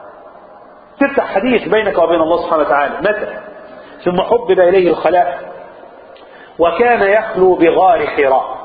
تفتح حديث بينك وبين الله سبحانه وتعالى متى ثم حبب إليه الخلاء وكان يخلو بغار حراء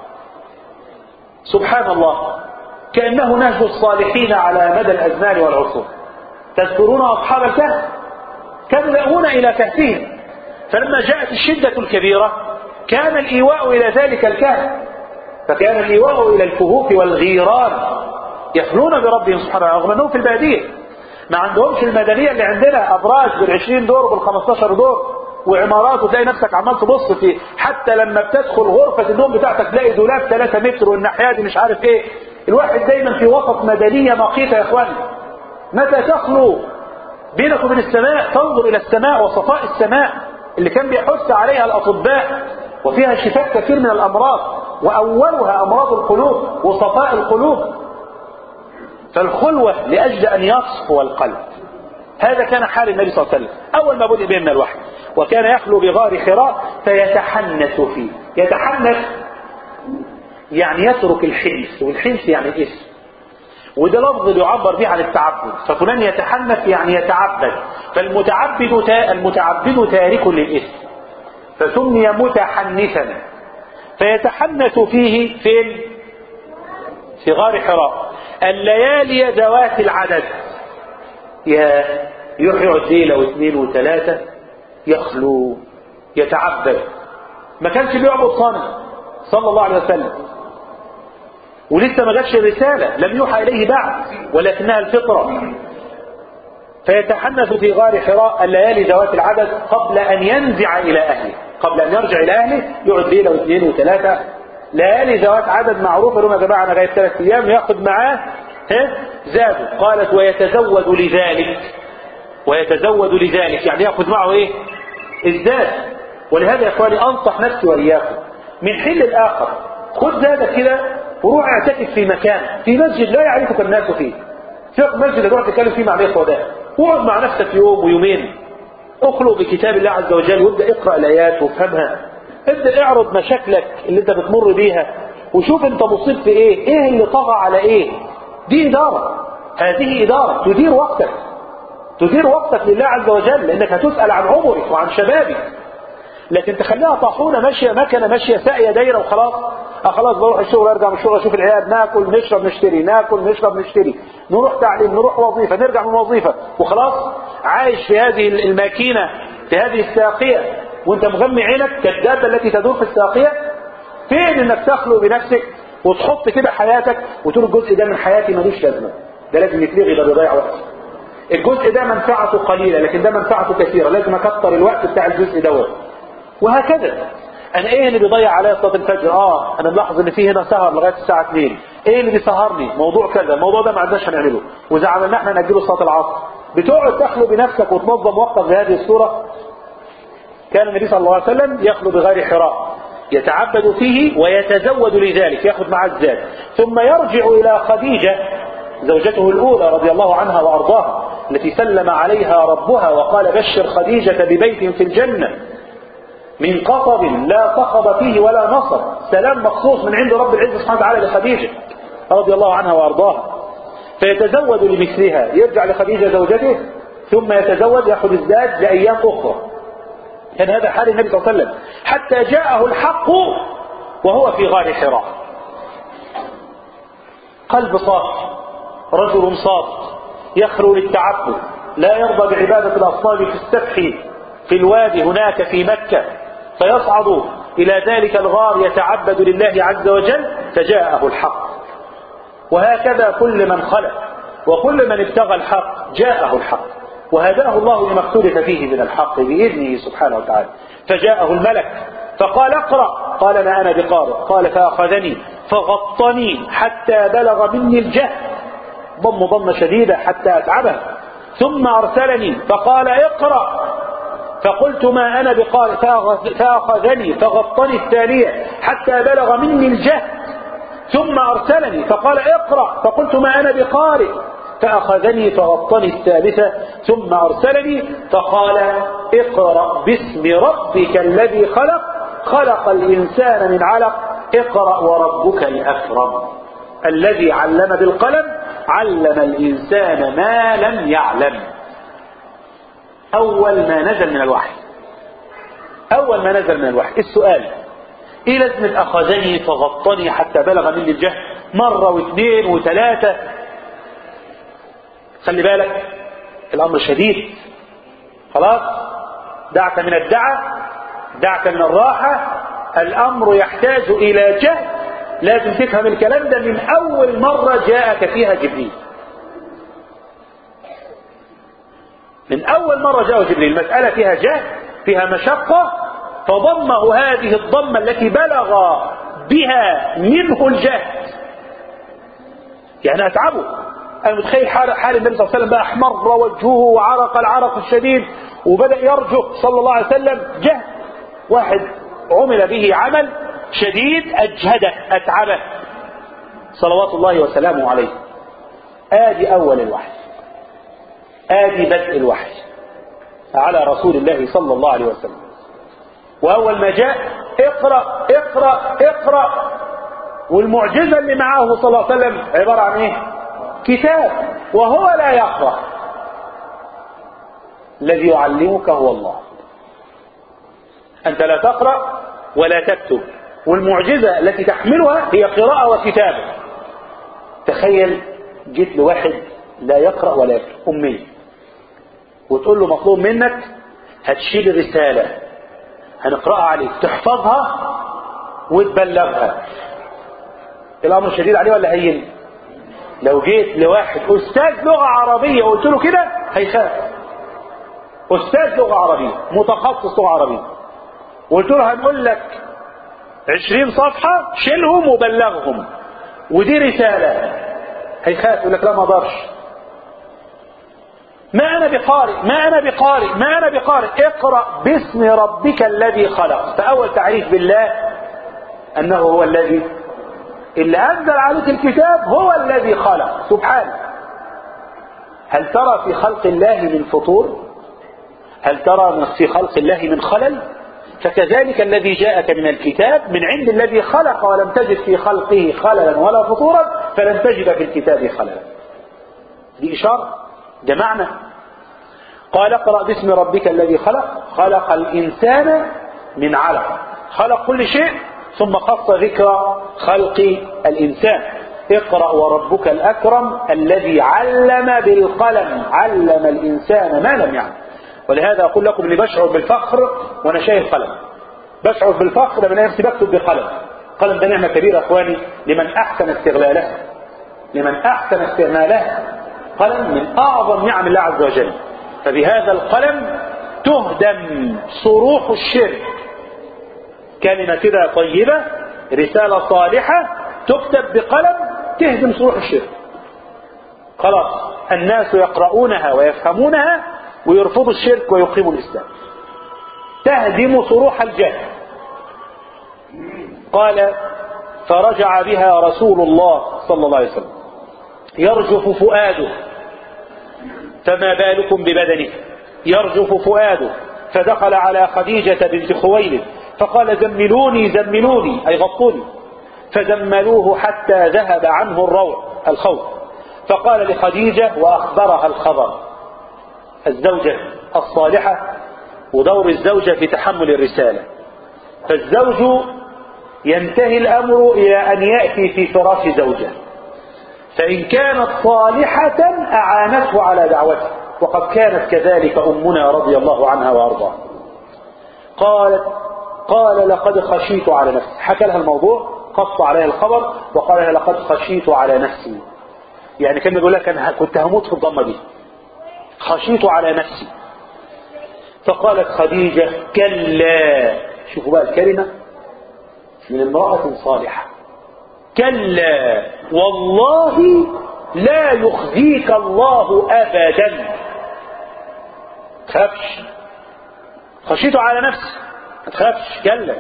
سبحان الله كأنه نهج الصالحين على مدى الأزمان والعصور تذكرون أصحاب الكهف كانوا يأوون إلى كهفهم فلما جاءت الشدة الكبيرة كان الإيواء إلى ذلك الكهف فكان الإيواء إلى الكهوف والغيران يخلون بربهم سبحانه وتعالى رغم أنهم في البادية ما عندهمش المدنية اللي عندنا أبراج بالعشرين دور وبالخمستاشر دور وعمارات وتلاقي نفسك عمال تبص في حتى لما بتدخل غرفة النوم بتاعتك تلاقي دولاب 3 متر والناحية دي مش عارف ايه الواحد دايما في وسط مدنية نقيقة يا اخواني متى تخلو بينك وبين السماء تنظر الى السماء وصفاء السماء اللي كان بيحث عليها الاطباء وفيها شفاء كثير من الامراض واولها امراض القلوب وصفاء القلوب فالخلوة لاجل ان يصفو القلب هذا كان حال النبي صلى الله عليه وسلم اول ما بدأ به من الوحي وكان يخلو بغار حراء فيتحنث فيه يتحنث يعني يترك الحنس والحنس يعني الاسم وده لفظ يعبر به عن التعبد ففلان يتحنث يعني يتعبد فالمتعبد تا... المتعبد تارك للإثم فسمي متحنثا فيتحنث فيه فين في غار حراء الليالي ذوات العدد يا يقعد ليلة واثنين وثلاثة يخلو يتعبد ما كانش بيعبد صنم صلى الله عليه وسلم ولسه ما جاتش الرسالة لم يوحى إليه بعد ولكنها الفطرة فيتحنث في غار حراء الليالي ذوات العدد قبل أن ينزع إلى أهله قبل أن يرجع إلى أهله يقعد ليلة واثنين وثلاثة ليالي ذوات عدد معروفة لهم يا جماعة أنا غاية ثلاث أيام ياخد معاه ها زاده قالت ويتزود لذلك ويتزود لذلك يعني ياخذ معه ايه الزاد ولهذا يا اخواني انصح نفسي واياكم من حين للاخر خذ زادك كده وروح اعتكف في مكان في مسجد لا يعرفك الناس فيه شوف مسجد تروح تتكلم فيه مع الاخوه ده واقعد مع نفسك يوم ويومين اخلق بكتاب الله عز وجل وابدا اقرا الايات وافهمها ابدا اعرض مشاكلك اللي انت بتمر بيها وشوف انت مصيب في ايه ايه اللي طغى على ايه دي اداره هذه اداره تدير وقتك تدير وقتك لله عز وجل لانك هتسال عن عمرك وعن شبابك لكن تخليها طاحونه ماشيه مكنه ماشيه ساقيه دايره وخلاص اه خلاص بروح الشغل ارجع من الشغل اشوف العيال ناكل نشرب نشتري ناكل نشرب نشتري نروح تعليم نروح وظيفه نرجع من وظيفه وخلاص عايش في هذه الماكينه في هذه الساقيه وانت مغمي عينك كالدابه التي تدور في الساقيه فين انك تخلو بنفسك وتحط كده حياتك وتقول الجزء ده من حياتي ملوش لازمه ده لازم يتلغي ده بيضيع وقت الجزء ده منفعته قليله لكن ده منفعته كثيره لازم اكتر الوقت بتاع الجزء دوت وهكذا انا ايه اللي بيضيع عليا صلاه الفجر اه انا ملاحظ ان في هنا سهر لغايه الساعه 2 ايه اللي بيسهرني موضوع كذا الموضوع ده ما عندناش هنعمله واذا عملنا احنا ناجله صلاه العصر بتقعد تخلو بنفسك وتنظم وقتك بهذه الصوره كان النبي صلى الله عليه وسلم يخلو بغار حراء يتعبد فيه ويتزود لذلك ياخذ معه الزاد ثم يرجع الى خديجه زوجته الاولى رضي الله عنها وارضاها التي سلم عليها ربها وقال بشر خديجه ببيت في الجنه من قصب لا صخب فيه ولا نصب سلام مخصوص من عند رب العزة سبحانه وتعالى لخديجة رضي الله عنها وأرضاها فيتزود لمثلها يرجع لخديجة زوجته ثم يتزود يأخذ الزاد لأيام أخرى كان هذا حال النبي صلى الله عليه وسلم حتى جاءه الحق وهو في غار حراء قلب صافي رجل صادق يخلو للتعبد لا يرضى بعبادة الأصنام في السفح في الوادي هناك في مكة فيصعد إلى ذلك الغار يتعبد لله عز وجل فجاءه الحق وهكذا كل من خلق وكل من ابتغى الحق جاءه الحق وهداه الله لما اختلف فيه من الحق بإذنه سبحانه وتعالى فجاءه الملك فقال اقرأ قال ما أنا بقارئ قال فأخذني فغطني حتى بلغ مني الجهل ضم ضم شديدة حتى أتعبه ثم أرسلني فقال اقرأ فقلت ما أنا بقارئ فأخذني فغطني الثانية حتى بلغ مني الجهد ثم أرسلني فقال اقرأ فقلت ما أنا بقارئ فأخذني فغطني الثالثة ثم أرسلني فقال اقرأ باسم ربك الذي خلق خلق الإنسان من علق اقرأ وربك الأكرم الذي علم بالقلم علم الإنسان ما لم يعلم أول ما نزل من الوحي أول ما نزل من الوحي السؤال إيه لازمة أخذني فغطني حتى بلغ مني الجهل مرة واثنين وثلاثة خلي بالك الأمر شديد خلاص دعك من الدعة دعك من الراحة الأمر يحتاج إلى جهد لازم تفهم الكلام ده من أول مرة جاءك فيها جبريل من أول مرة جاءه جبريل المسألة فيها جهد فيها مشقة فضمه هذه الضمة التي بلغ بها منه الجهد يعني أتعبه أنا متخيل حال, حال النبي صلى الله عليه وسلم بقى أحمر وجهه وعرق العرق الشديد وبدأ يرجف صلى الله عليه وسلم جهد واحد عمل به عمل شديد أجهده أتعبه صلوات الله وسلامه عليه آدي أول الوحي آدي بدء الوحي على رسول الله صلى الله عليه وسلم وأول ما جاء اقرأ اقرأ اقرأ والمعجزة اللي معاه صلى الله عليه وسلم عبارة عن ايه كتاب وهو لا يقرأ الذي يعلمك هو الله أنت لا تقرأ ولا تكتب والمعجزة التي تحملها هي قراءة وكتابة تخيل جيت لواحد لا يقرأ ولا يكتب أمي وتقول له مطلوب منك هتشيل رسالة هنقرأها عليك تحفظها وتبلغها الأمر شديد عليه ولا هين لو جيت لواحد أستاذ لغة عربية وقلت له كده هيخاف أستاذ لغة عربية متخصص لغة عربية وقلت له هنقول لك عشرين صفحة شيلهم وبلغهم ودي رسالة هيخاف يقول لك لا ما اقدرش ما انا بقارئ ما انا بقارئ ما انا بقارئ اقرأ باسم ربك الذي خلق فاول تعريف بالله انه هو الذي اللي انزل عليك الكتاب هو الذي خلق سبحانه هل ترى في خلق الله من فطور هل ترى في خلق الله من خلل فكذلك الذي جاءك من الكتاب من عند الذي خلق ولم تجد في خلقه خللا ولا فطورا فلن تجد في الكتاب خللا دي إشارة ده معنى قال اقرأ باسم ربك الذي خلق خلق الإنسان من علق خلق كل شيء ثم خص ذكر خلق الإنسان اقرأ وربك الأكرم الذي علم بالقلم علم الإنسان ما لم يعلم ولهذا أقول لكم اني بشعر بالفخر وأنا شايف قلم بشعر بالفخر لما نفسي بكتب بقلم قلم ده نعمة كبيرة أخواني لمن أحسن استغلالها لمن أحسن استعمالها قلم من أعظم نعم الله عز وجل فبهذا القلم تهدم صروح الشرك كلمة كده طيبة رسالة صالحة تكتب بقلم تهدم صروح الشرك خلاص الناس يقرؤونها ويفهمونها ويرفضوا الشرك ويقيموا الإسلام تهدم صروح الجهل قال فرجع بها رسول الله صلى الله عليه وسلم يرجف فؤاده فما بالكم ببدنه يرجف فؤاده فدخل على خديجة بنت خويلد فقال زملوني زملوني أي غطوني فزملوه حتى ذهب عنه الروع الخوف فقال لخديجة وأخبرها الخبر الزوجة الصالحة ودور الزوجة في تحمل الرسالة فالزوج ينتهي الأمر إلى أن يأتي في فراش زوجه فإن كانت صالحة أعانته على دعوته وقد كانت كذلك أمنا رضي الله عنها وأرضاها قالت قال لقد خشيت على نفسي حكى لها الموضوع قص عليها الخبر وقال لها لقد خشيت على نفسي يعني كان بيقول لك أنا كنت هموت في الضمة دي خشيت على نفسي فقالت خديجة كلا شوفوا بقى الكلمة من امرأة صالحة كلا والله لا يخزيك الله أبدا تخافش خشيت على نفسي ما تخافش كلا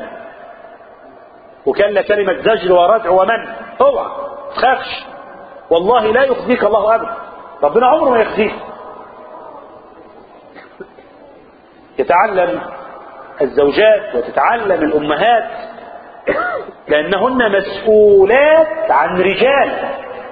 وكلا كلمة زجر وردع ومن اوعى ما تخافش والله لا يخزيك الله أبدا ربنا عمره ما يخزيك يتعلم الزوجات وتتعلم الأمهات لأنهن مسؤولات عن رجال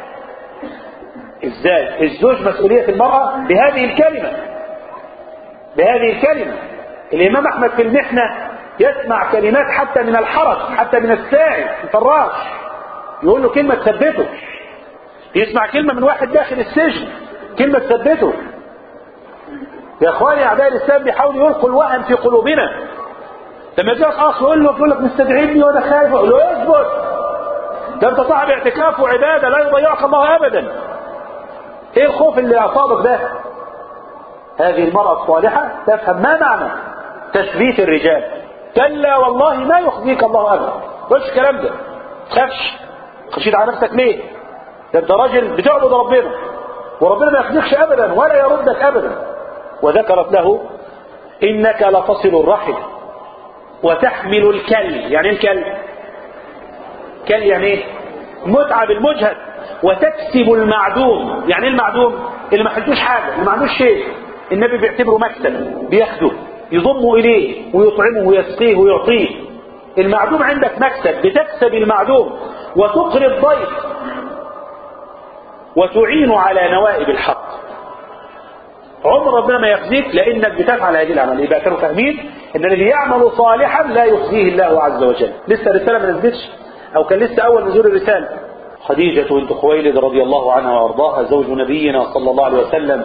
ازاي الزوج مسؤولية المرأة بهذه الكلمة بهذه الكلمة الإمام أحمد في المحنة يسمع كلمات حتى من الحرس حتى من الساعي الفراش يقول له كلمة تثبته يسمع كلمة من واحد داخل السجن كلمة تثبته يا اخواني اعداء الاسلام بيحاولوا يلقوا الوهن في قلوبنا لما يجيك اخ يقول له يقول لك مستدعيني وانا خايف اقول له اثبت ده انت صاحب اعتكاف وعباده لا يضيعك الله ابدا ايه الخوف اللي اصابك ده هذه المرأة الصالحة تفهم ما معنى تثبيت الرجال كلا والله ما يخزيك الله ابدا مش الكلام ده تخافش خشيت على نفسك ليه ده انت راجل بتعبد ربنا وربنا ما يخزيكش ابدا ولا يردك ابدا وذكرت له انك لتصل الرحم وتحمل الكل يعني ايه الكل كل يعني ايه متعب المجهد وتكسب المعدوم يعني ايه المعدوم اللي ما حلتوش حاجه اللي ما عندوش شيء النبي بيعتبره مكسب بياخده يضمه اليه ويطعمه ويسقيه ويعطيه المعدوم عندك مكسب بتكسب المعدوم وتقري الضيف وتعين على نوائب الحق عمر ربنا ما يخزيك لانك بتفعل هذه الاعمال يبقى كانوا فاهمين ان الذي يعمل صالحا لا يخزيه الله عز وجل لسه الرساله ما نزلتش او كان لسه اول نزول الرساله خديجه بنت خويلد رضي الله عنها وارضاها زوج نبينا صلى الله عليه وسلم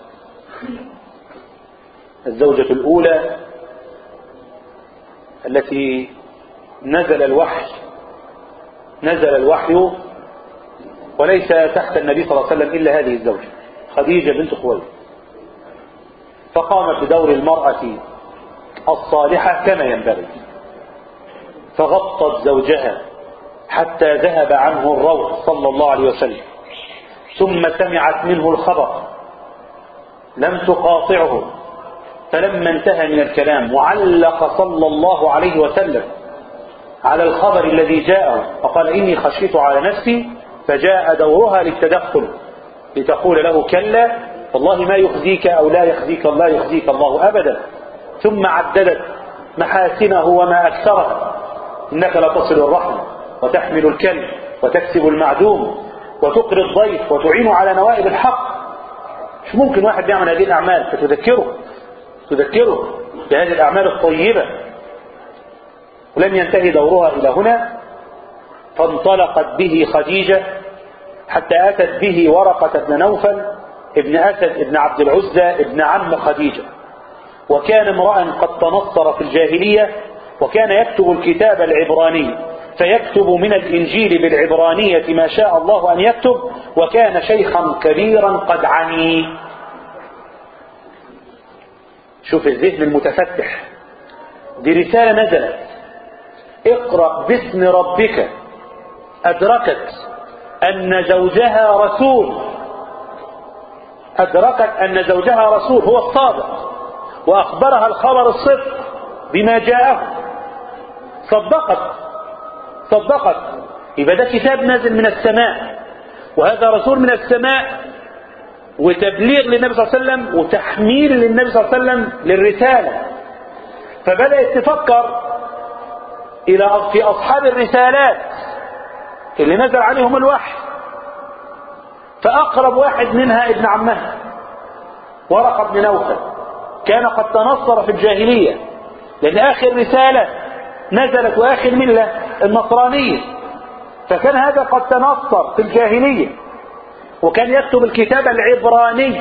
الزوجه الاولى التي نزل الوحي نزل الوحي وليس تحت النبي صلى الله عليه وسلم الا هذه الزوجه خديجه بنت خويلد فقامت بدور المرأة الصالحة كما ينبغي فغطت زوجها حتى ذهب عنه الروح صلى الله عليه وسلم ثم سمعت منه الخبر لم تقاطعه فلما انتهى من الكلام وعلق صلى الله عليه وسلم على الخبر الذي جاءه فقال إني خشيت على نفسي فجاء دورها للتدخل لتقول له كلا والله ما يخزيك أو لا يخزيك الله يخزيك الله أبدا ثم عددت محاسنه وما أكثره إنك لتصل الرحم وتحمل الكلب وتكسب المعدوم وتقري الضيف وتعين على نوائب الحق مش ممكن واحد يعمل هذه الأعمال فتذكره تذكره بهذه الأعمال الطيبة ولم ينتهي دورها إلى هنا فانطلقت به خديجة حتى أتت به ورقة بن نوفل ابن أسد ابن عبد العزى ابن عم خديجة وكان امرأ قد تنصر في الجاهلية وكان يكتب الكتاب العبراني فيكتب من الإنجيل بالعبرانية ما شاء الله أن يكتب وكان شيخا كبيرا قد عني شوف الذهن المتفتح دي رسالة نزلت اقرأ باسم ربك أدركت أن زوجها رسول أدركت أن زوجها رسول هو الصادق وأخبرها الخبر الصدق بما جاءه صدقت صدقت يبقى ده كتاب نازل من السماء وهذا رسول من السماء وتبليغ للنبي صلى الله عليه وسلم وتحميل للنبي صلى الله عليه وسلم للرسالة فبدأت تفكر إلى في أصحاب الرسالات اللي نزل عليهم الوحي فأقرب واحد منها ابن عمها ورقة بن نوفل كان قد تنصر في الجاهلية لأن آخر رسالة نزلت وآخر ملة النصرانية فكان هذا قد تنصر في الجاهلية وكان يكتب الكتاب العبراني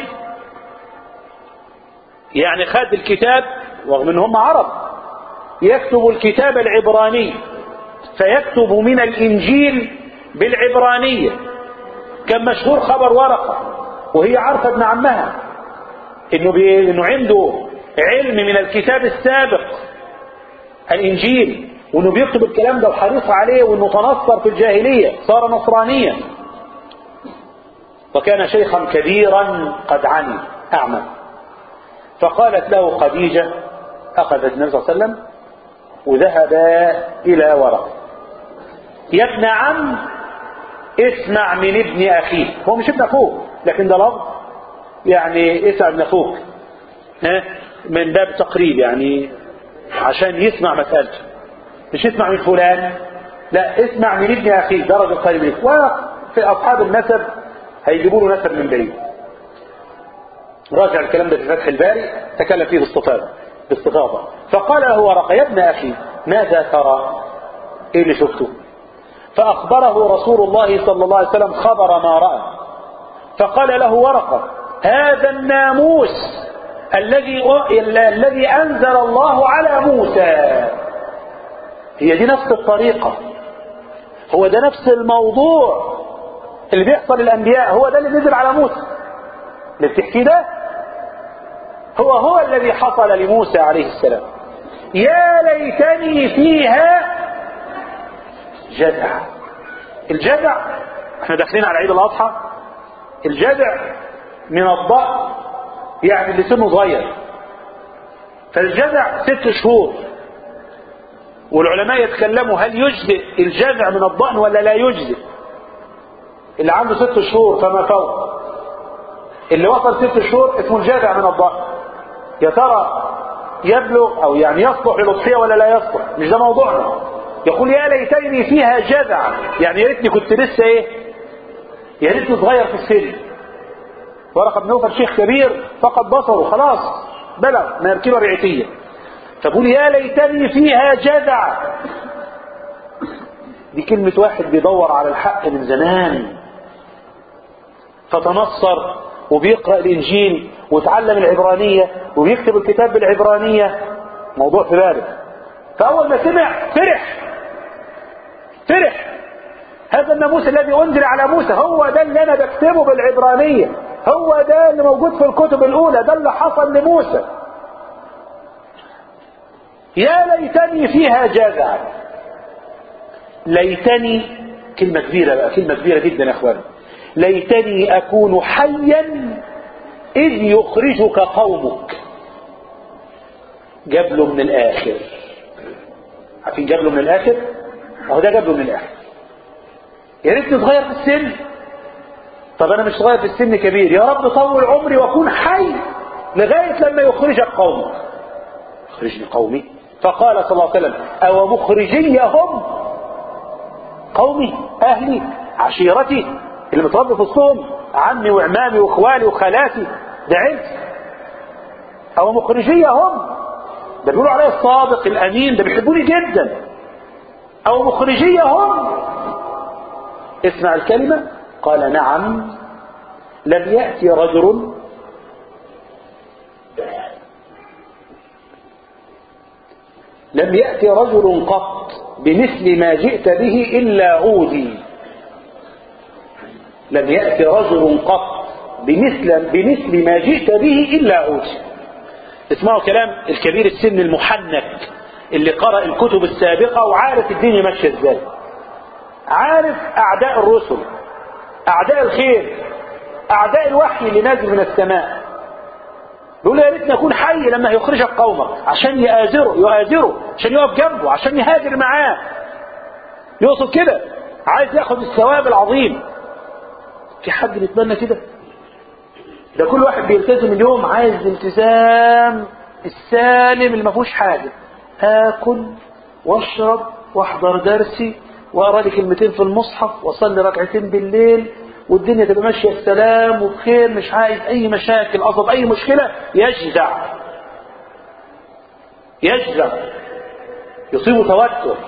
يعني خد الكتاب رغم ان هم عرب يكتب الكتاب العبراني فيكتب من الانجيل بالعبرانيه كان مشهور خبر ورقه وهي عارفه ابن عمها انه بي... انه عنده علم من الكتاب السابق الانجيل وانه بيكتب الكلام ده وحريص عليه وانه تنصر في الجاهليه صار نصرانيا وكان شيخا كبيرا قد عمي اعمى فقالت له خديجه اخذت النبي صلى الله عليه وسلم وذهبا الى ورقه يا ابن عم اسمع من ابن اخيك هو مش ابن اخوك لكن ده لفظ يعني اسمع ابن اخوك ها من باب تقريب يعني عشان يسمع مسألته مش يسمع من فلان لا اسمع من ابن اخيك درجة قريب لك وفي اصحاب النسب هيجيبوا له نسب من بعيد راجع الكلام ده في فتح الباري تكلم فيه باستفاضة باستفاضة فقال له ورقة يا ابن اخي ماذا ترى ايه اللي شفته فأخبره رسول الله صلى الله عليه وسلم خبر ما رأى فقال له ورقة هذا الناموس الذي الذي أنزل الله على موسى هي دي نفس الطريقة هو ده نفس الموضوع اللي بيحصل للأنبياء هو ده اللي نزل على موسى اللي بتحكيه ده هو هو الذي حصل لموسى عليه السلام يا ليتني فيها جدع الجدع احنا داخلين على عيد الاضحى الجدع من الضأن يعني اللي سنه صغير فالجدع ست شهور والعلماء يتكلموا هل يجزئ الجدع من الضأن ولا لا يجزئ اللي عنده ست شهور فما فوق اللي وصل ست شهور اسمه الجدع من الضأن يا ترى يبلغ او يعني يصلح للأضحية ولا لا يصلح مش ده موضوعنا يقول يا ليتني فيها جدع يعني يا ريتني كنت لسه ايه يا ريتني صغير في السن ورقه بن نوفل شيخ كبير فقد بصره خلاص بلغ ما يركبه رعيتيه فبقول يا ليتني فيها جدع دي كلمة واحد بيدور على الحق من زمان فتنصر وبيقرأ الإنجيل وتعلم العبرانية وبيكتب الكتاب بالعبرانية موضوع في باله فأول ما سمع فرح فرح هذا الناموس الذي أنزل على موسى هو ده اللي أنا بكتبه بالعبرانية هو ده اللي موجود في الكتب الأولى ده اللي حصل لموسى يا ليتني فيها جازع ليتني كلمة كبيرة بقى كلمة كبيرة جدا يا اخوان ليتني اكون حيا اذ يخرجك قومك جاب له من الاخر عارفين جاب له من الاخر اهو ده جاب له من الاخر يا ريتني صغير في السن طب انا مش صغير في السن كبير يا رب طول عمري واكون حي لغايه لما يخرجك قومك يخرجني قومي فقال صلى الله عليه وسلم او مخرجي هم قومي اهلي عشيرتي اللي متربي في وسطهم عمي وعمامي واخوالي وخالاتي ده عز او مخرجي هم ده بيقولوا عليه الصادق الامين ده بيحبوني جدا او مخرجي هم اسمع الكلمة قال نعم لم يأتي رجل لم يأتي رجل قط بمثل ما جئت به إلا عودي لم يأتي رجل قط بمثل, بمثل ما جئت به إلا عودي اسمعوا كلام الكبير السن المحنك اللي قرأ الكتب السابقة وعارف الدنيا ماشية ازاي عارف أعداء الرسل أعداء الخير أعداء الوحي اللي نازل من السماء يقول يا ريتني أكون حي لما يخرجك قومك عشان يآزره يؤازره عشان يقف جنبه عشان يهاجر معاه يقصد كده عايز ياخد الثواب العظيم في حد بيتمنى كده ده كل واحد بيلتزم اليوم عايز الالتزام السالم اللي ما فيهوش حاجه اكل واشرب واحضر درسي واقرا لي كلمتين في المصحف واصلي ركعتين بالليل والدنيا تبقى ماشيه بسلام وبخير مش عايز اي مشاكل قصد اي مشكله يجزع يجزع يصيبه توتر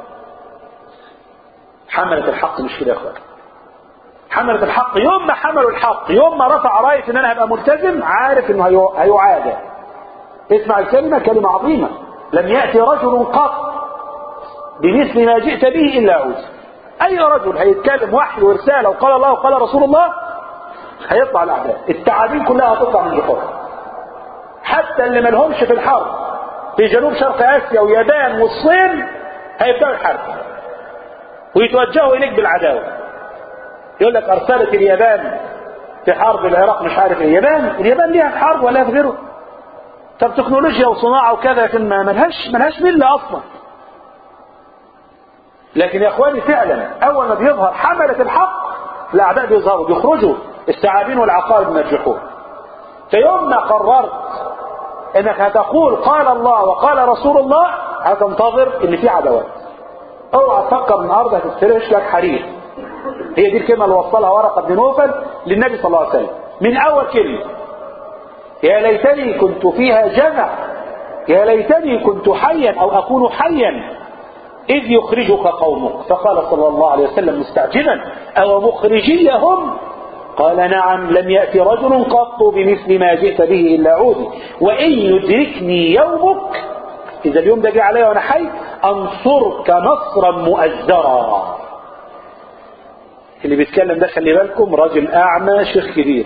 حملة الحق مش كده يا اخوان حملة الحق يوم ما حملوا الحق يوم ما رفع راية ان انا هبقى ملتزم عارف انه هيعادى اسمع الكلمة كلمة عظيمة لم يأتي رجل قط بمثل ما جئت به إلا عود أي رجل هيتكلم وحي ورسالة وقال الله وقال رسول الله هيطلع الأعداء التعابين كلها هتطلع من جحور حتى اللي ملهمش في الحرب في جنوب شرق آسيا واليابان والصين هيبدأوا الحرب ويتوجهوا إليك بالعداوة يقول لك أرسلت اليابان في حرب العراق مش عارف اليابان اليابان ليها في حرب ولا في غيره طب تكنولوجيا وصناعة وكذا لكن ما ملهاش ملهاش ملة أصلا لكن يا اخواني فعلا اول ما بيظهر حملة الحق الاعداء بيظهروا بيخرجوا الثعابين والعقارب من الجحور فيوم ما قررت انك هتقول قال الله وقال رسول الله هتنتظر ان في عداوات اوعى تفكر النهارده هتسترش لك حرير هي دي الكلمه اللي وصلها ورقه بن نوفل للنبي صلى الله عليه وسلم من اول كلمه يا ليتني كنت فيها جزع يا ليتني كنت حيا او اكون حيا إذ يخرجك قومك فقال صلى الله عليه وسلم مستعجلا أو مخرجيهم قال نعم لم يأتي رجل قط بمثل ما جئت به إلا عودي وإن يدركني يومك إذا اليوم ده جه علي وأنا حي أنصرك نصرا مؤزرا اللي بيتكلم ده خلي بالكم راجل أعمى شيخ كبير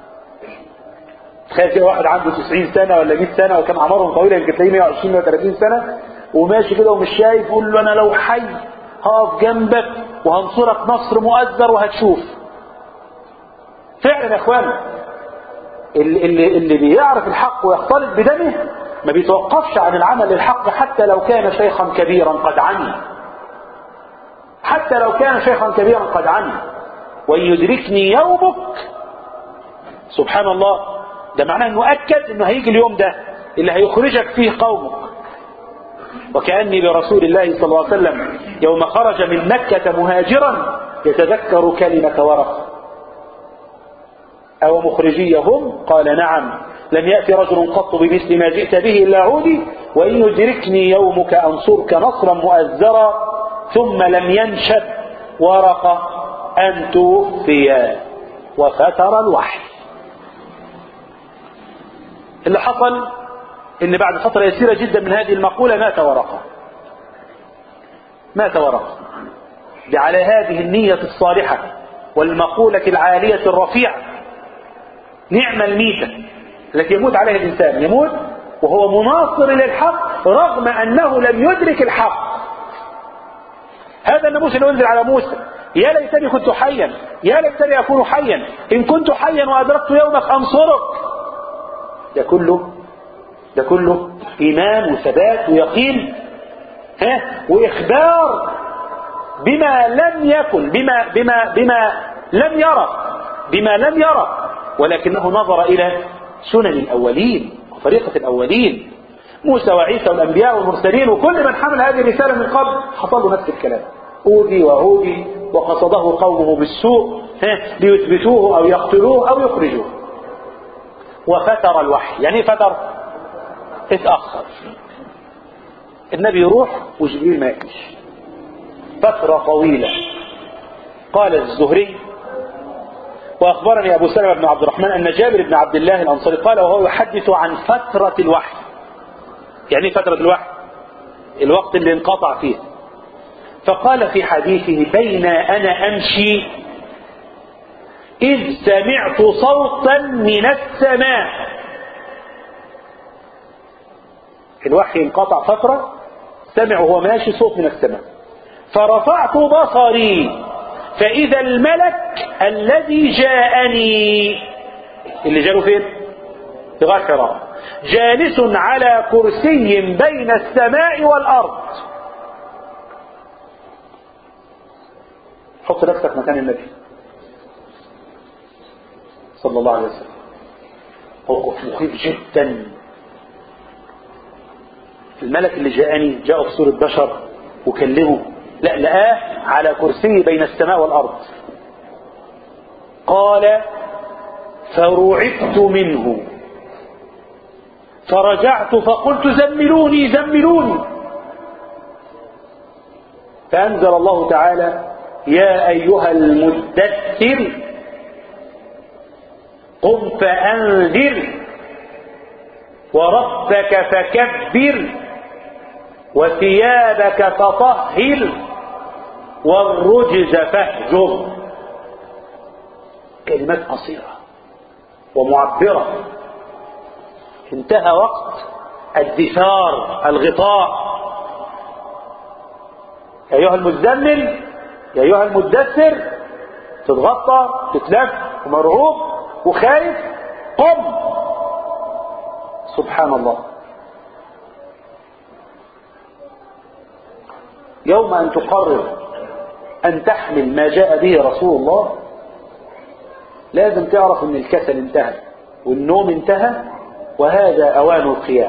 تخيل كده واحد عنده 90 سنة ولا 100 سنة وكان أعمارهم طويلة يمكن تلاقيه 120 130 سنة وماشي كده ومش شايف يقول له انا لو حي هقف جنبك وهنصرك نصر مؤزر وهتشوف فعلا يا اخوان اللي, اللي, اللي بيعرف الحق ويختلط بدمه ما بيتوقفش عن العمل للحق حتى لو كان شيخا كبيرا قد عمي حتى لو كان شيخا كبيرا قد عمي وان يدركني يومك سبحان الله ده معناه انه اكد انه هيجي اليوم ده اللي هيخرجك فيه قومك وكأني برسول الله صلى الله عليه وسلم يوم خرج من مكة مهاجرا يتذكر كلمة ورقة أو مخرجيهم قال نعم لم يأتي رجل قط بمثل ما جئت به إلا عودي وإن يدركني يومك أنصرك نصرا مؤزرا ثم لم ينشب ورق أن توفي وفتر الوحي اللي حصل ان بعد فترة يسيرة جدا من هذه المقولة مات ورقة مات ورقة على هذه النية الصالحة والمقولة العالية الرفيعة نعم الميتة التي يموت عليها الإنسان يموت وهو مناصر للحق رغم أنه لم يدرك الحق هذا الناموس اللي أنزل على موسى يا ليتني كنت حيا يا ليتني أكون حيا إن كنت حيا وأدركت يومك أنصرك ده كله ده كله إيمان وثبات ويقين ها وإخبار بما لم يكن بما بما بما لم يرى بما لم يرى ولكنه نظر إلى سنن الأولين وطريقة الأولين موسى وعيسى والأنبياء والمرسلين وكل من حمل هذه الرسالة من قبل حصل له نفس الكلام أوذي وعودي وقصده قومه بالسوء ها ليثبتوه أو يقتلوه أو يخرجوه وفتر الوحي يعني فتر اتأخر النبي يروح وجبريل ما يأتيش فترة طويلة قال الزهري وأخبرني أبو سلمة بن عبد الرحمن أن جابر بن عبد الله الأنصاري قال وهو يحدث عن فترة الوحي يعني فترة الوحي الوقت اللي انقطع فيه فقال في حديثه بين أنا أمشي إذ سمعت صوتا من السماء الوحي انقطع فترة سمع وهو ماشي صوت من السماء فرفعت بصري فإذا الملك الذي جاءني اللي جاله فين في غار حراء جالس على كرسي بين السماء والأرض حط نفسك مكان النبي صلى الله عليه وسلم موقف مخيف جدا الملك اللي جاءني جاء في صورة بشر وكلمه لا لقاه على كرسي بين السماء والأرض قال فرعبت منه فرجعت فقلت زملوني زملوني فأنزل الله تعالى يا أيها المدثر قم فأنذر وربك فكبر وثيابك فطهر والرجز فاهجر كلمات قصيرة ومعبرة انتهى وقت الدثار الغطاء يا أيها المزمل يا أيها المدثر تتغطى تتلف ومرعوب وخايف قم سبحان الله يوم أن تقرر أن تحمل ما جاء به رسول الله لازم تعرف أن الكسل انتهى والنوم انتهى وهذا أوان القيام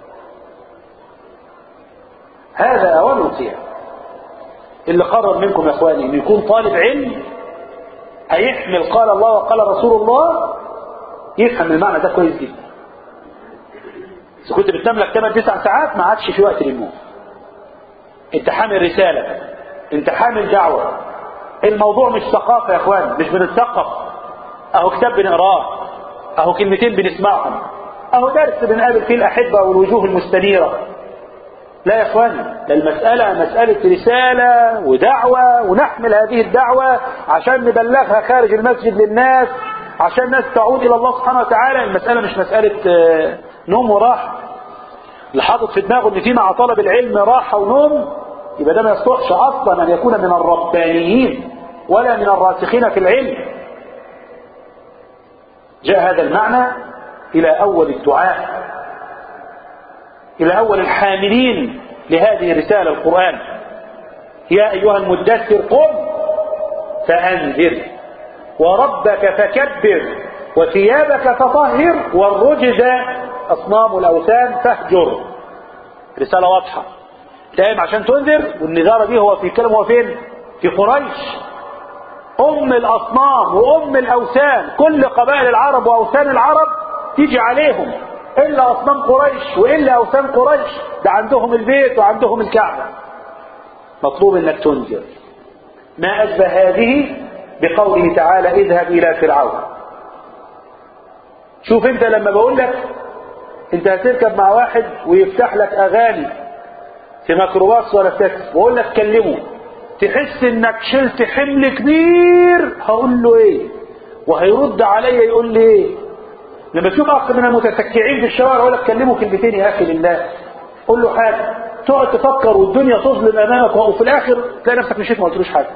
هذا أوان القيام اللي قرر منكم يا اخواني انه يكون طالب علم هيحمل قال الله وقال رسول الله يفهم المعنى ده كويس جدا اذا كنت بتنام لك 8 9 ساعات ما عادش في وقت للنوم انت حامل رساله انت حامل دعوه الموضوع مش ثقافه يا اخوان مش بنتثقف اهو كتاب بنقراه اهو كلمتين بنسمعهم اهو درس بنقابل فيه الاحبه والوجوه المستنيره لا يا اخواني ده المسألة مسألة رسالة ودعوة ونحمل هذه الدعوة عشان نبلغها خارج المسجد للناس عشان الناس تعود إلى الله سبحانه وتعالى المسألة مش مسألة نوم وراحة اللي حاطط في دماغه ان في مع طلب العلم راحة ونوم يبقى ده ما يصلحش أصلا أن يكون من الربانيين ولا من الراسخين في العلم جاء هذا المعنى إلى أول الدعاء إلى أول الحاملين لهذه الرسالة القرآن يا أيها المدثر قم فأنذر وربك فكبر وثيابك فطهر والرجز أصنام الأوثان فاهجر رسالة واضحة دائم عشان تنذر والنذارة دي هو في كلام هو فين في قريش ام الاصنام وام الاوثان كل قبائل العرب واوثان العرب تيجي عليهم الا اصنام قريش والا اوثان قريش ده عندهم البيت وعندهم الكعبه مطلوب انك تنذر ما اشبه هذه بقوله تعالى اذهب الى فرعون شوف انت لما بقول لك انت هتركب مع واحد ويفتح لك اغاني في ميكروباص ولا تاكسي واقول لك كلمه تحس انك شلت حمل كبير هقول له ايه وهيرد عليا يقول لي ايه لما تشوف اخ من المتسكعين في الشوارع يقول لك كلمه كلمتين يا اخي لله قول له حاجه تقعد تفكر والدنيا تظلم امامك وفي الاخر تلاقي نفسك مشيت ما قلتلوش حاجه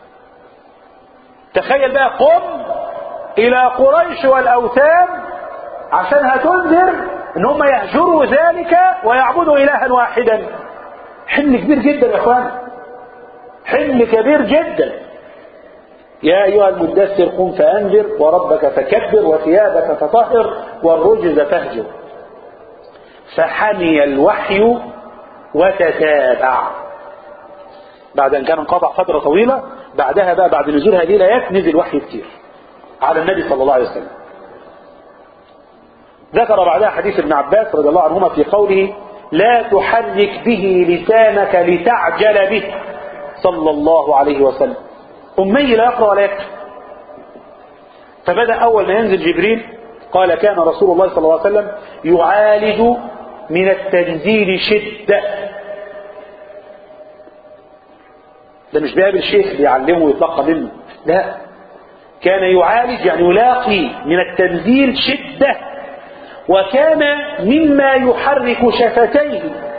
تخيل بقى قم الى قريش والاوثان عشان هتنذر ان هم يهجروا ذلك ويعبدوا الها واحدا حمل كبير جدا يا اخوان حمل كبير جدا يا ايها المدثر قم فانذر وربك فكبر وثيابك فطهر والرجز فاهجر فحمي الوحي وتتابع بعد ان كان انقطع فتره طويله بعدها بقى بعد نزول هذه الايات نزل وحي كتير على النبي صلى الله عليه وسلم ذكر بعدها حديث ابن عباس رضي الله عنهما في قوله لا تحرك به لسانك لتعجل به صلى الله عليه وسلم أمي لا يقرأ ولا يكتب فبدأ أول ما ينزل جبريل قال كان رسول الله صلى الله عليه وسلم يعالج من التنزيل شدة ده مش بيقابل شيخ بيعلمه ويتلقى منه لا كان يعالج يعني يلاقي من التنزيل شدة وكان مما يحرك شفتيه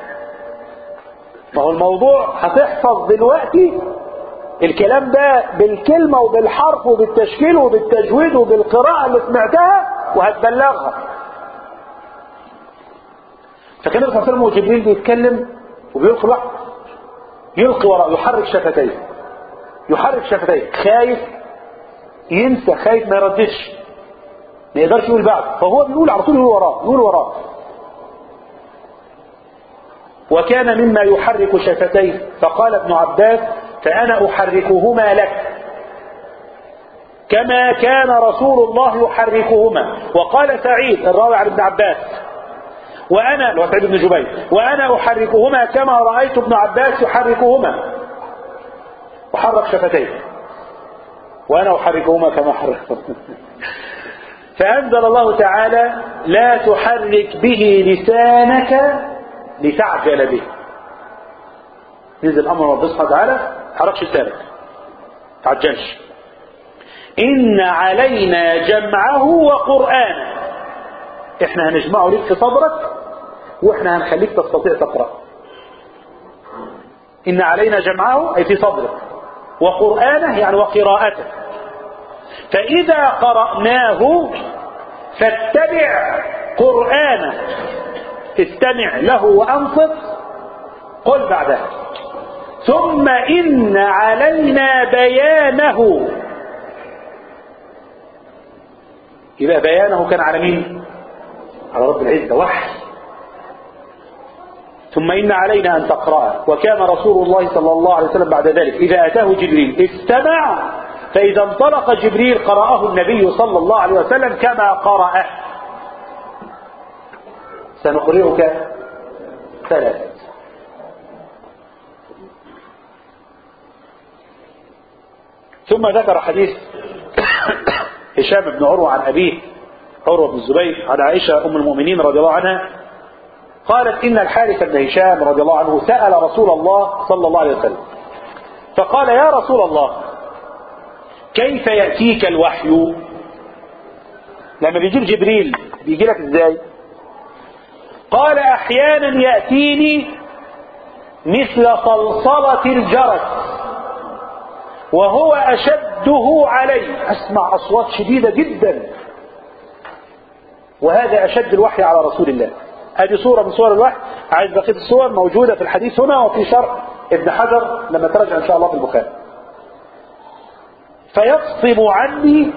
ما هو الموضوع هتحفظ دلوقتي الكلام ده بالكلمة وبالحرف وبالتشكيل وبالتجويد وبالقراءة اللي سمعتها وهتبلغها فكان الرسول صلى الله عليه وسلم وجبريل بيتكلم وبيلقي وحي يلقي وراء يحرك شفتيه يحرك شفتيه خايف ينسى خايف ما يردش ما يقدرش يقول بعد فهو بيقول على طول يقول وراه يقول وراه وكان مما يحرك شفتيه فقال ابن عباس فأنا أحركهما لك كما كان رسول الله يحركهما وقال سعيد الراوي عن ابن عباس وأنا لو سعيد بن جبير وأنا أحركهما كما رأيت ابن عباس يحركهما وحرك شفتيه وأنا أحركهما كما حركهما فأنزل الله تعالى لا تحرك به لسانك لتعجل به نزل أمر ربنا سبحانه وتعالى حركش لسانك تعجلش إن علينا جمعه وقرآنه احنا هنجمعه لك في صدرك واحنا هنخليك تستطيع تقرأ إن علينا جمعه أي في صدرك وقرآنه يعني وقراءته فإذا قرأناه فاتبع قرآنه استمع له وأنصت قل بعدها ثم إن علينا بيانه يبقى بيانه كان على مين على رب العزة وحي ثم إن علينا أن تقرأه وكان رسول الله صلى الله عليه وسلم بعد ذلك إذا أتاه جبريل استمع فإذا انطلق جبريل قرأه النبي صلى الله عليه وسلم كما قرأه سنقرئك ثلاثة ثم ذكر حديث هشام بن عروة عن أبيه عروة بن الزبير عن عائشة أم المؤمنين رضي الله عنها قالت إن الحارث بن هشام رضي الله عنه سأل رسول الله صلى الله عليه وسلم فقال يا رسول الله كيف يأتيك الوحي لما بيجيب جبريل بيجي لك ازاي قال احيانا يأتيني مثل صلصلة الجرس وهو أشده علي أسمع أصوات شديدة جدا وهذا أشد الوحي على رسول الله هذه صورة من صور الوحي عايز بقية الصور موجودة في الحديث هنا وفي شرح ابن حجر لما ترجع إن شاء الله في البخاري فيفصم عني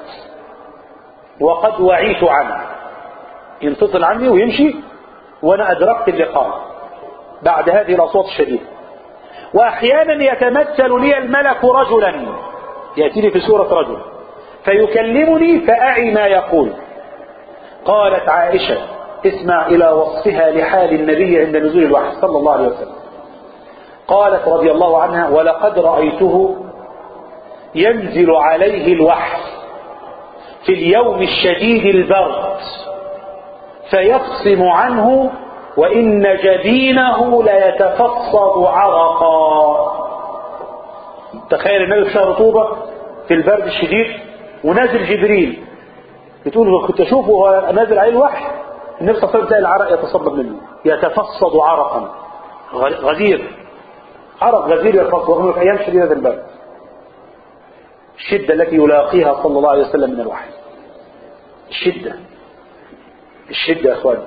وقد وعيت عنه ينفصل عني ويمشي وانا ادركت اللقاء بعد هذه الاصوات الشديده واحيانا يتمثل لي الملك رجلا يأتيني في سورة رجل فيكلمني فأعي ما يقول قالت عائشة اسمع إلى وصفها لحال النبي عند نزول الوحي صلى الله عليه وسلم قالت رضي الله عنها ولقد رأيته ينزل عليه الوحي في اليوم الشديد البرد فيفصم عنه وإن جبينه ليتفصد عرقا تخيل النبي في شهر رطوبة في البرد الشديد ونازل جبريل بتقول كنت اشوفه وهو نازل عليه الوحي النبي صلى الله عليه وسلم تلاقي العرق يتصبب منه يتفصد عرقا غزير عرق غزير يتفصد وهو في ايام شديده البرد الشده التي يلاقيها صلى الله عليه وسلم من الوحي الشده الشده يا اخوان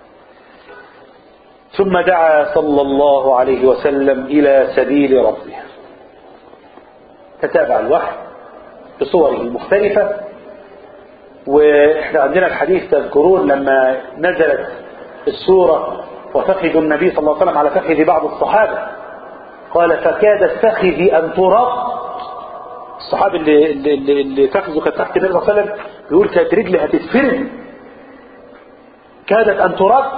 ثم دعا صلى الله عليه وسلم الى سبيل ربه تتابع الوحي بصوره المختلفه واحنا عندنا الحديث تذكرون لما نزلت السورة وفخذ النبي صلى الله عليه وسلم على فخذ بعض الصحابة قال فكادت فخذي أن ترد الصحابي اللي, اللي, اللي فخذه كانت تحت النبي صلى الله عليه وسلم بيقول كانت رجلي هتتفرد كادت أن ترد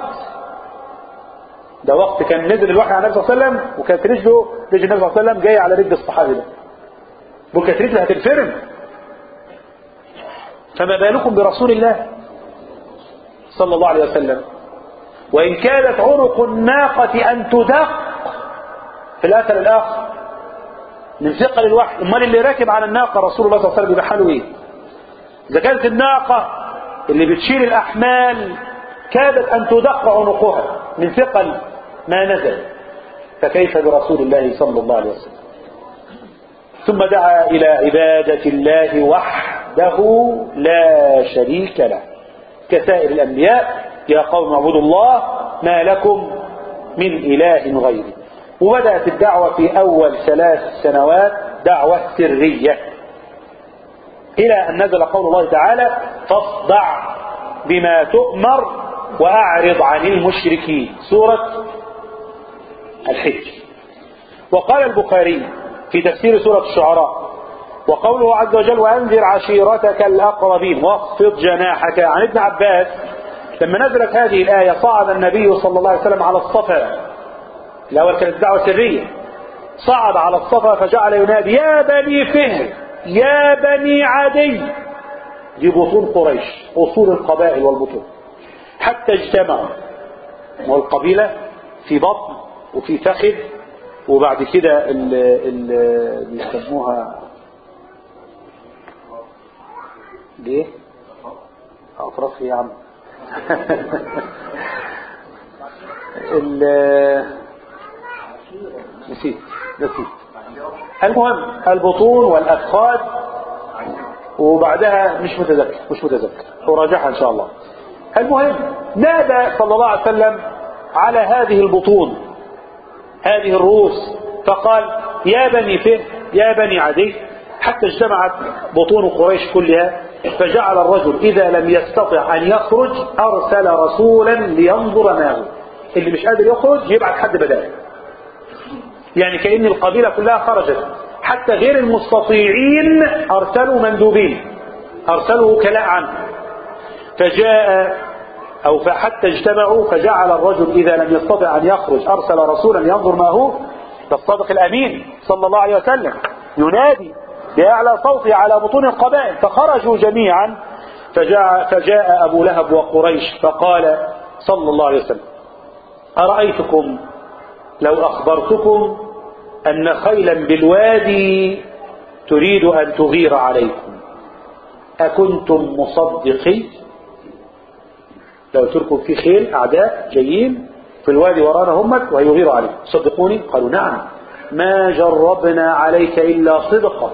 ده وقت كان نزل الوحي على النبي صلى الله عليه وسلم وكانت رجله رجل النبي صلى الله عليه وسلم جاية على رجل الصحابي ده بيقول كانت رجلي هتتفرد فما بالكم برسول الله صلى الله عليه وسلم وإن كانت عنق الناقة أن تدق في الأثر الآخر من ثقل الوحي امال اللي راكب على الناقة رسول الله صلى الله عليه وسلم يبقى حاله إيه إذا كانت الناقة اللي بتشيل الأحمال كادت أن تدق عنقها من ثقل ما نزل فكيف برسول الله صلى الله عليه وسلم ثم دعا إلى عبادة الله وحده لا شريك له كسائر الأنبياء يا قوم اعبدوا الله ما لكم من إله غيره وبدأت الدعوة في أول ثلاث سنوات دعوة سرية إلى أن نزل قول الله تعالى فاصدع بما تؤمر وأعرض عن المشركين سورة الحج وقال البخاري في تفسير سورة الشعراء وقوله عز وجل وأنذر عشيرتك الأقربين واخفض جناحك عن ابن عباس لما نزلت هذه الآية صعد النبي صلى الله عليه وسلم على الصفا الأول كانت دعوة سرية صعد على الصفا فجعل ينادي يا بني فهر يا بني عدي دي بطون قريش أصول القبائل والبطون حتى اجتمعوا والقبيلة في بطن وفي فخذ وبعد كده ال ال بيسموها ليه؟ أطراف يا عم ال نسيت نسيت المهم البطون والأفخاذ وبعدها مش متذكر مش متذكر أراجعها إن شاء الله المهم نادى صلى الله عليه وسلم على هذه البطون هذه الرؤوس فقال يا بني فه يا بني عدي حتى اجتمعت بطون قريش كلها فجعل الرجل إذا لم يستطع أن يخرج أرسل رسولا لينظر ما هو اللي مش قادر يخرج يبعت حد بداله يعني كأن القبيلة كلها خرجت حتى غير المستطيعين أرسلوا مندوبين أرسلوا وكلاء عنه فجاء أو فحتى اجتمعوا فجعل الرجل إذا لم يستطع أن يخرج أرسل رسولا ينظر ما هو الصادق الأمين صلى الله عليه وسلم ينادي بأعلى صوته على بطون القبائل فخرجوا جميعا فجاء, فجاء أبو لهب وقريش فقال صلى الله عليه وسلم أرأيتكم لو أخبرتكم أن خيلا بالوادي تريد أن تغير عليكم أكنتم مصدقي لو تركوا في خيل أعداء جايين في الوادي ورانا همك وهيغيروا عليك صدقوني قالوا نعم ما جربنا عليك إلا صدقا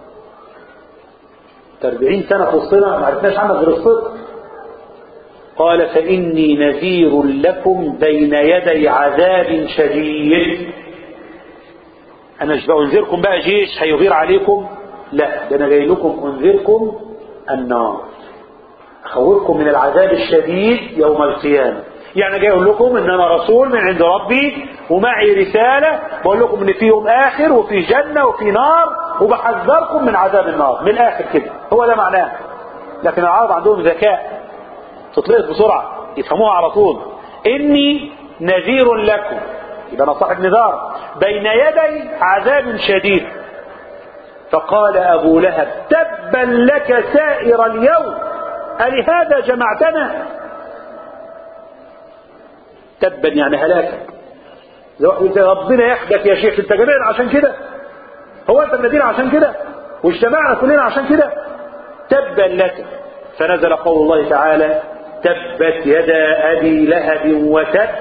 أربعين سنة في الصنع ما عرفناش عنك غير الصدق قال فإني نذير لكم بين يدي عذاب شديد أنا مش بأنذركم بقى جيش هيغير عليكم لا ده أنا جاي لكم أنذركم النار أخوفكم من العذاب الشديد يوم القيامة يعني جاي أقول لكم إن أنا رسول من عند ربي ومعي رسالة بقول لكم إن في يوم آخر وفي جنة وفي نار وبحذركم من عذاب النار من الاخر كده هو ده معناه لكن العرب عندهم ذكاء تطلقت بسرعة يفهموها على طول اني نذير لكم يبقى انا صاحب نذار بين يدي عذاب شديد فقال ابو لهب تبا لك سائر اليوم ألهذا جمعتنا تبا يعني هلاكا ربنا يحدث يا شيخ انت جميعنا عشان كده هو انت الذين عشان كده واجتمعنا كلنا عشان كده تبا لك فنزل قول الله تعالى تبت يدا ابي لهب وتب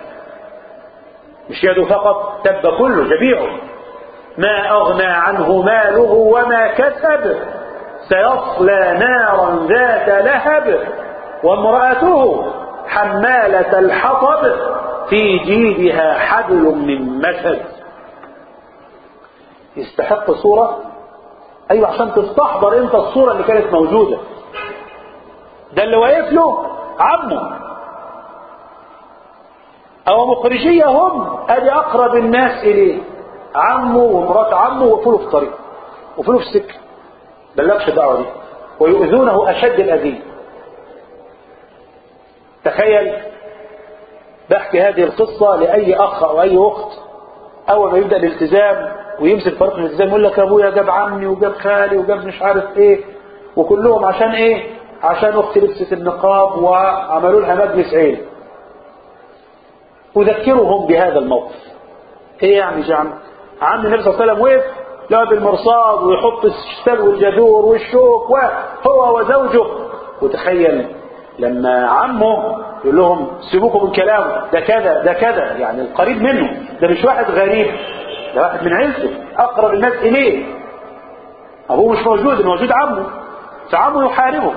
مش يده فقط تب كله جميعه ما اغنى عنه ماله وما كسب سيصلى نارا ذات لهب وامرأته حمالة الحطب في جيدها حبل من مسد يستحق صورة ايوه عشان تستحضر انت الصورة اللي كانت موجودة ده اللي واقف له عمه او مخرجية هم ادي اقرب الناس اليه عمه ومرات عمه وقفوا في طريق وقفوا في السكه بلغش الدعوه دي ويؤذونه اشد الاذيه تخيل بحكي هذه القصة لأي أخ أو أي أخت أول ما يبدأ الالتزام ويمسك فريق الالتزام يقول لك أبويا جاب عمي وجاب خالي وجاب مش عارف إيه وكلهم عشان إيه؟ عشان أختي لبست النقاب وعملوا لها مجلس عيله أذكرهم بهذا الموقف إيه يعني يا عم؟ عم النبي صلى الله عليه وسلم وقف لا بالمرصاد ويحط السلو والجذور والشوك وهو وزوجه وتخيل لما عمه يقول لهم سيبوكم من كلامه ده كذا ده كذا يعني القريب منه ده مش واحد غريب ده واحد من عيلته اقرب الناس اليه ابوه مش موجود موجود عمه فعمه يحاربه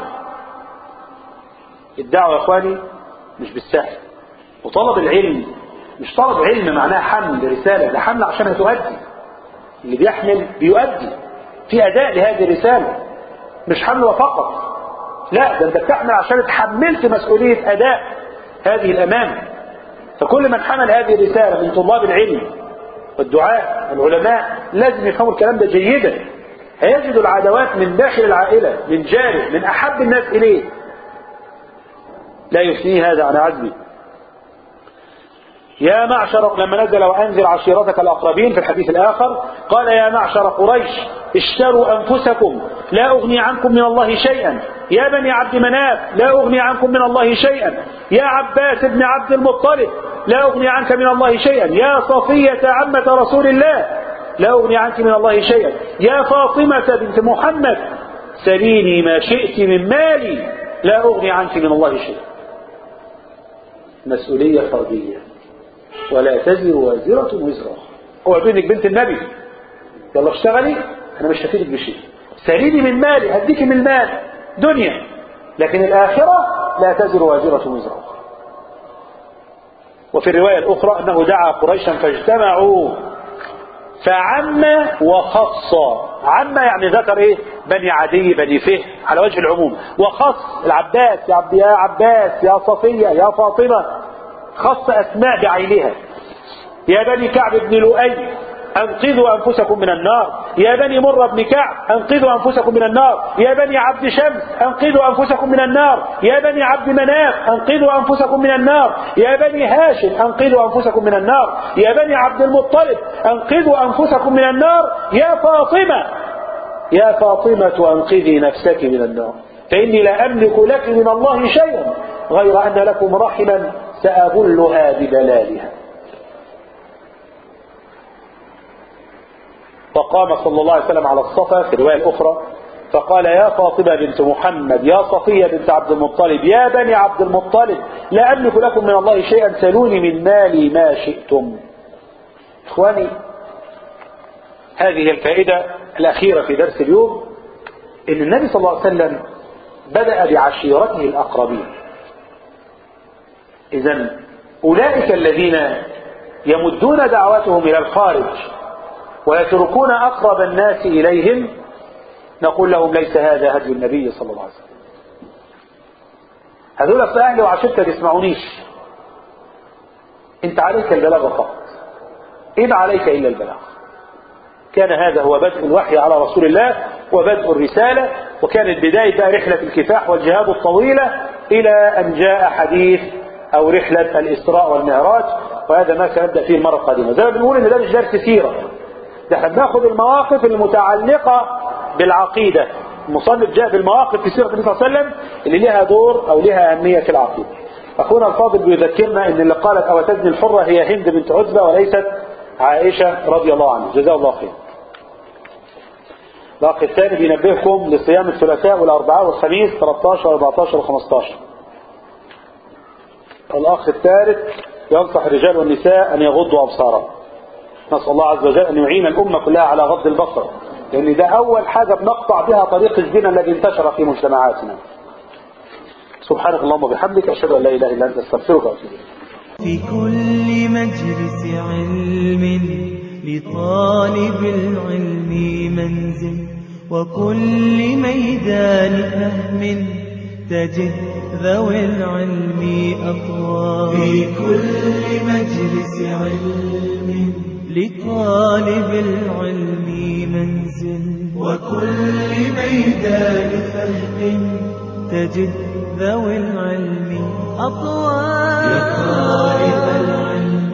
الدعوه يا اخواني مش بالسهل وطلب العلم مش طلب علم معناه حمل رساله ده حمل عشان تؤدي اللي بيحمل بيؤدي في اداء لهذه الرساله مش حمل فقط لا ده انت بتحمل عشان اتحملت مسؤولية اداء هذه الامانة فكل من حمل هذه الرسالة من طلاب العلم والدعاء والعلماء لازم يفهموا الكلام ده جيدا هيجد العدوات من داخل العائلة من جاره من احب الناس اليه لا يثنيه هذا عن عزمه يا معشر لما نزل وانذر عشيرتك الاقربين في الحديث الاخر قال يا معشر قريش اشتروا انفسكم لا اغني عنكم من الله شيئا يا بني عبد مناف لا اغني عنكم من الله شيئا يا عباس بن عبد المطلب لا اغني عنك من الله شيئا يا صفية عمة رسول الله لا اغني عنك من الله شيئا يا فاطمة بنت محمد سليني ما شئت من مالي لا اغني عنك من الله شيئا مسؤولية فردية ولا تزر وازرة وزر هو بينك بنت النبي يلا اشتغلي انا مش هفيدك بشيء سليني من مالي هديكي من المال دنيا لكن الآخرة لا تزر وازرة وزر وفي الرواية الأخرى أنه دعا قريشا فاجتمعوا فعم وخص عم يعني ذكر ايه بني عدي بني فه على وجه العموم وخص العباس يا, عب يا عباس يا صفية يا فاطمة خص أسماء بعينها يا بني كعب بن لؤي أنقذوا أنفسكم من النار يا بني مر بن كعب أنقذوا أنفسكم من النار يا بني عبد شمس أنقذوا أنفسكم من النار يا بني عبد مناف أنقذوا أنفسكم من النار يا بني هاشم أنقذوا أنفسكم من النار يا بني عبد المطلب أنقذوا أنفسكم من النار يا فاطمة يا فاطمة أنقذي نفسك من النار فإني لا أملك لك من الله شيئا غير أن لكم رحما سأبلها بدلالها فقام صلى الله عليه وسلم على الصفا في الرواية الأخرى فقال يا فاطمة بنت محمد يا صفية بنت عبد المطلب يا بني عبد المطلب لا أملك لكم من الله شيئا سلوني من مالي ما شئتم إخواني هذه الفائدة الأخيرة في درس اليوم إن النبي صلى الله عليه وسلم بدأ بعشيرته الأقربين إذا أولئك الذين يمدون دعوتهم إلى الخارج ويتركون أقرب الناس إليهم نقول لهم ليس هذا هدي النبي صلى الله عليه وسلم هذول أصل أهلي وعشيرتك ما يسمعونيش أنت عليك البلاغ فقط إن عليك إلا البلاغ كان هذا هو بدء الوحي على رسول الله وبدء الرسالة وكانت بداية بقى رحلة الكفاح والجهاد الطويلة إلى أن جاء حديث أو رحلة الإسراء والمعراج وهذا ما سنبدأ فيه المرة القادمة زي ما بنقول إن ده مش درس سيرة ده احنا بناخد المواقف المتعلقة بالعقيدة المصنف جاء بالمواقف في سيرة النبي صلى الله عليه وسلم اللي لها دور أو لها أهمية في العقيدة أخونا الفاضل بيذكرنا أن اللي قالت أو تزني الحرة هي هند بنت عتبة وليست عائشة رضي الله عنها جزاه الله خير الأخ الثاني بينبهكم لصيام الثلاثاء والأربعاء والخميس 13 و14 و15 الأخ الثالث ينصح الرجال والنساء أن يغضوا أبصارهم نسأل الله عز وجل أن يعين الأمة كلها على غض البصر لأن ده أول حاجة بنقطع بها طريق الزنا الذي انتشر في مجتمعاتنا سبحانك اللهم وبحمدك أشهد أن لا إله إلا أنت أستغفرك وأتوب إليك في كل مجلس علم لطالب العلم منزل وكل ميدان فهم تجد ذوي العلم أطوار في كل مجلس علم لطالب العلم منزل وكل ميدان فهم تجد ذوي العلم أطوار يا طالب العلم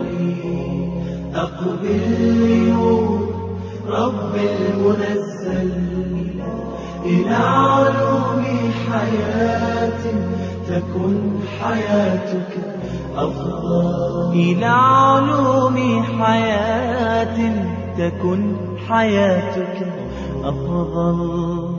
أقبل لنور رب المنزل إلى علوم حياة تكن حياتك أفضل إلى علوم حياة تكن حياتك أفضل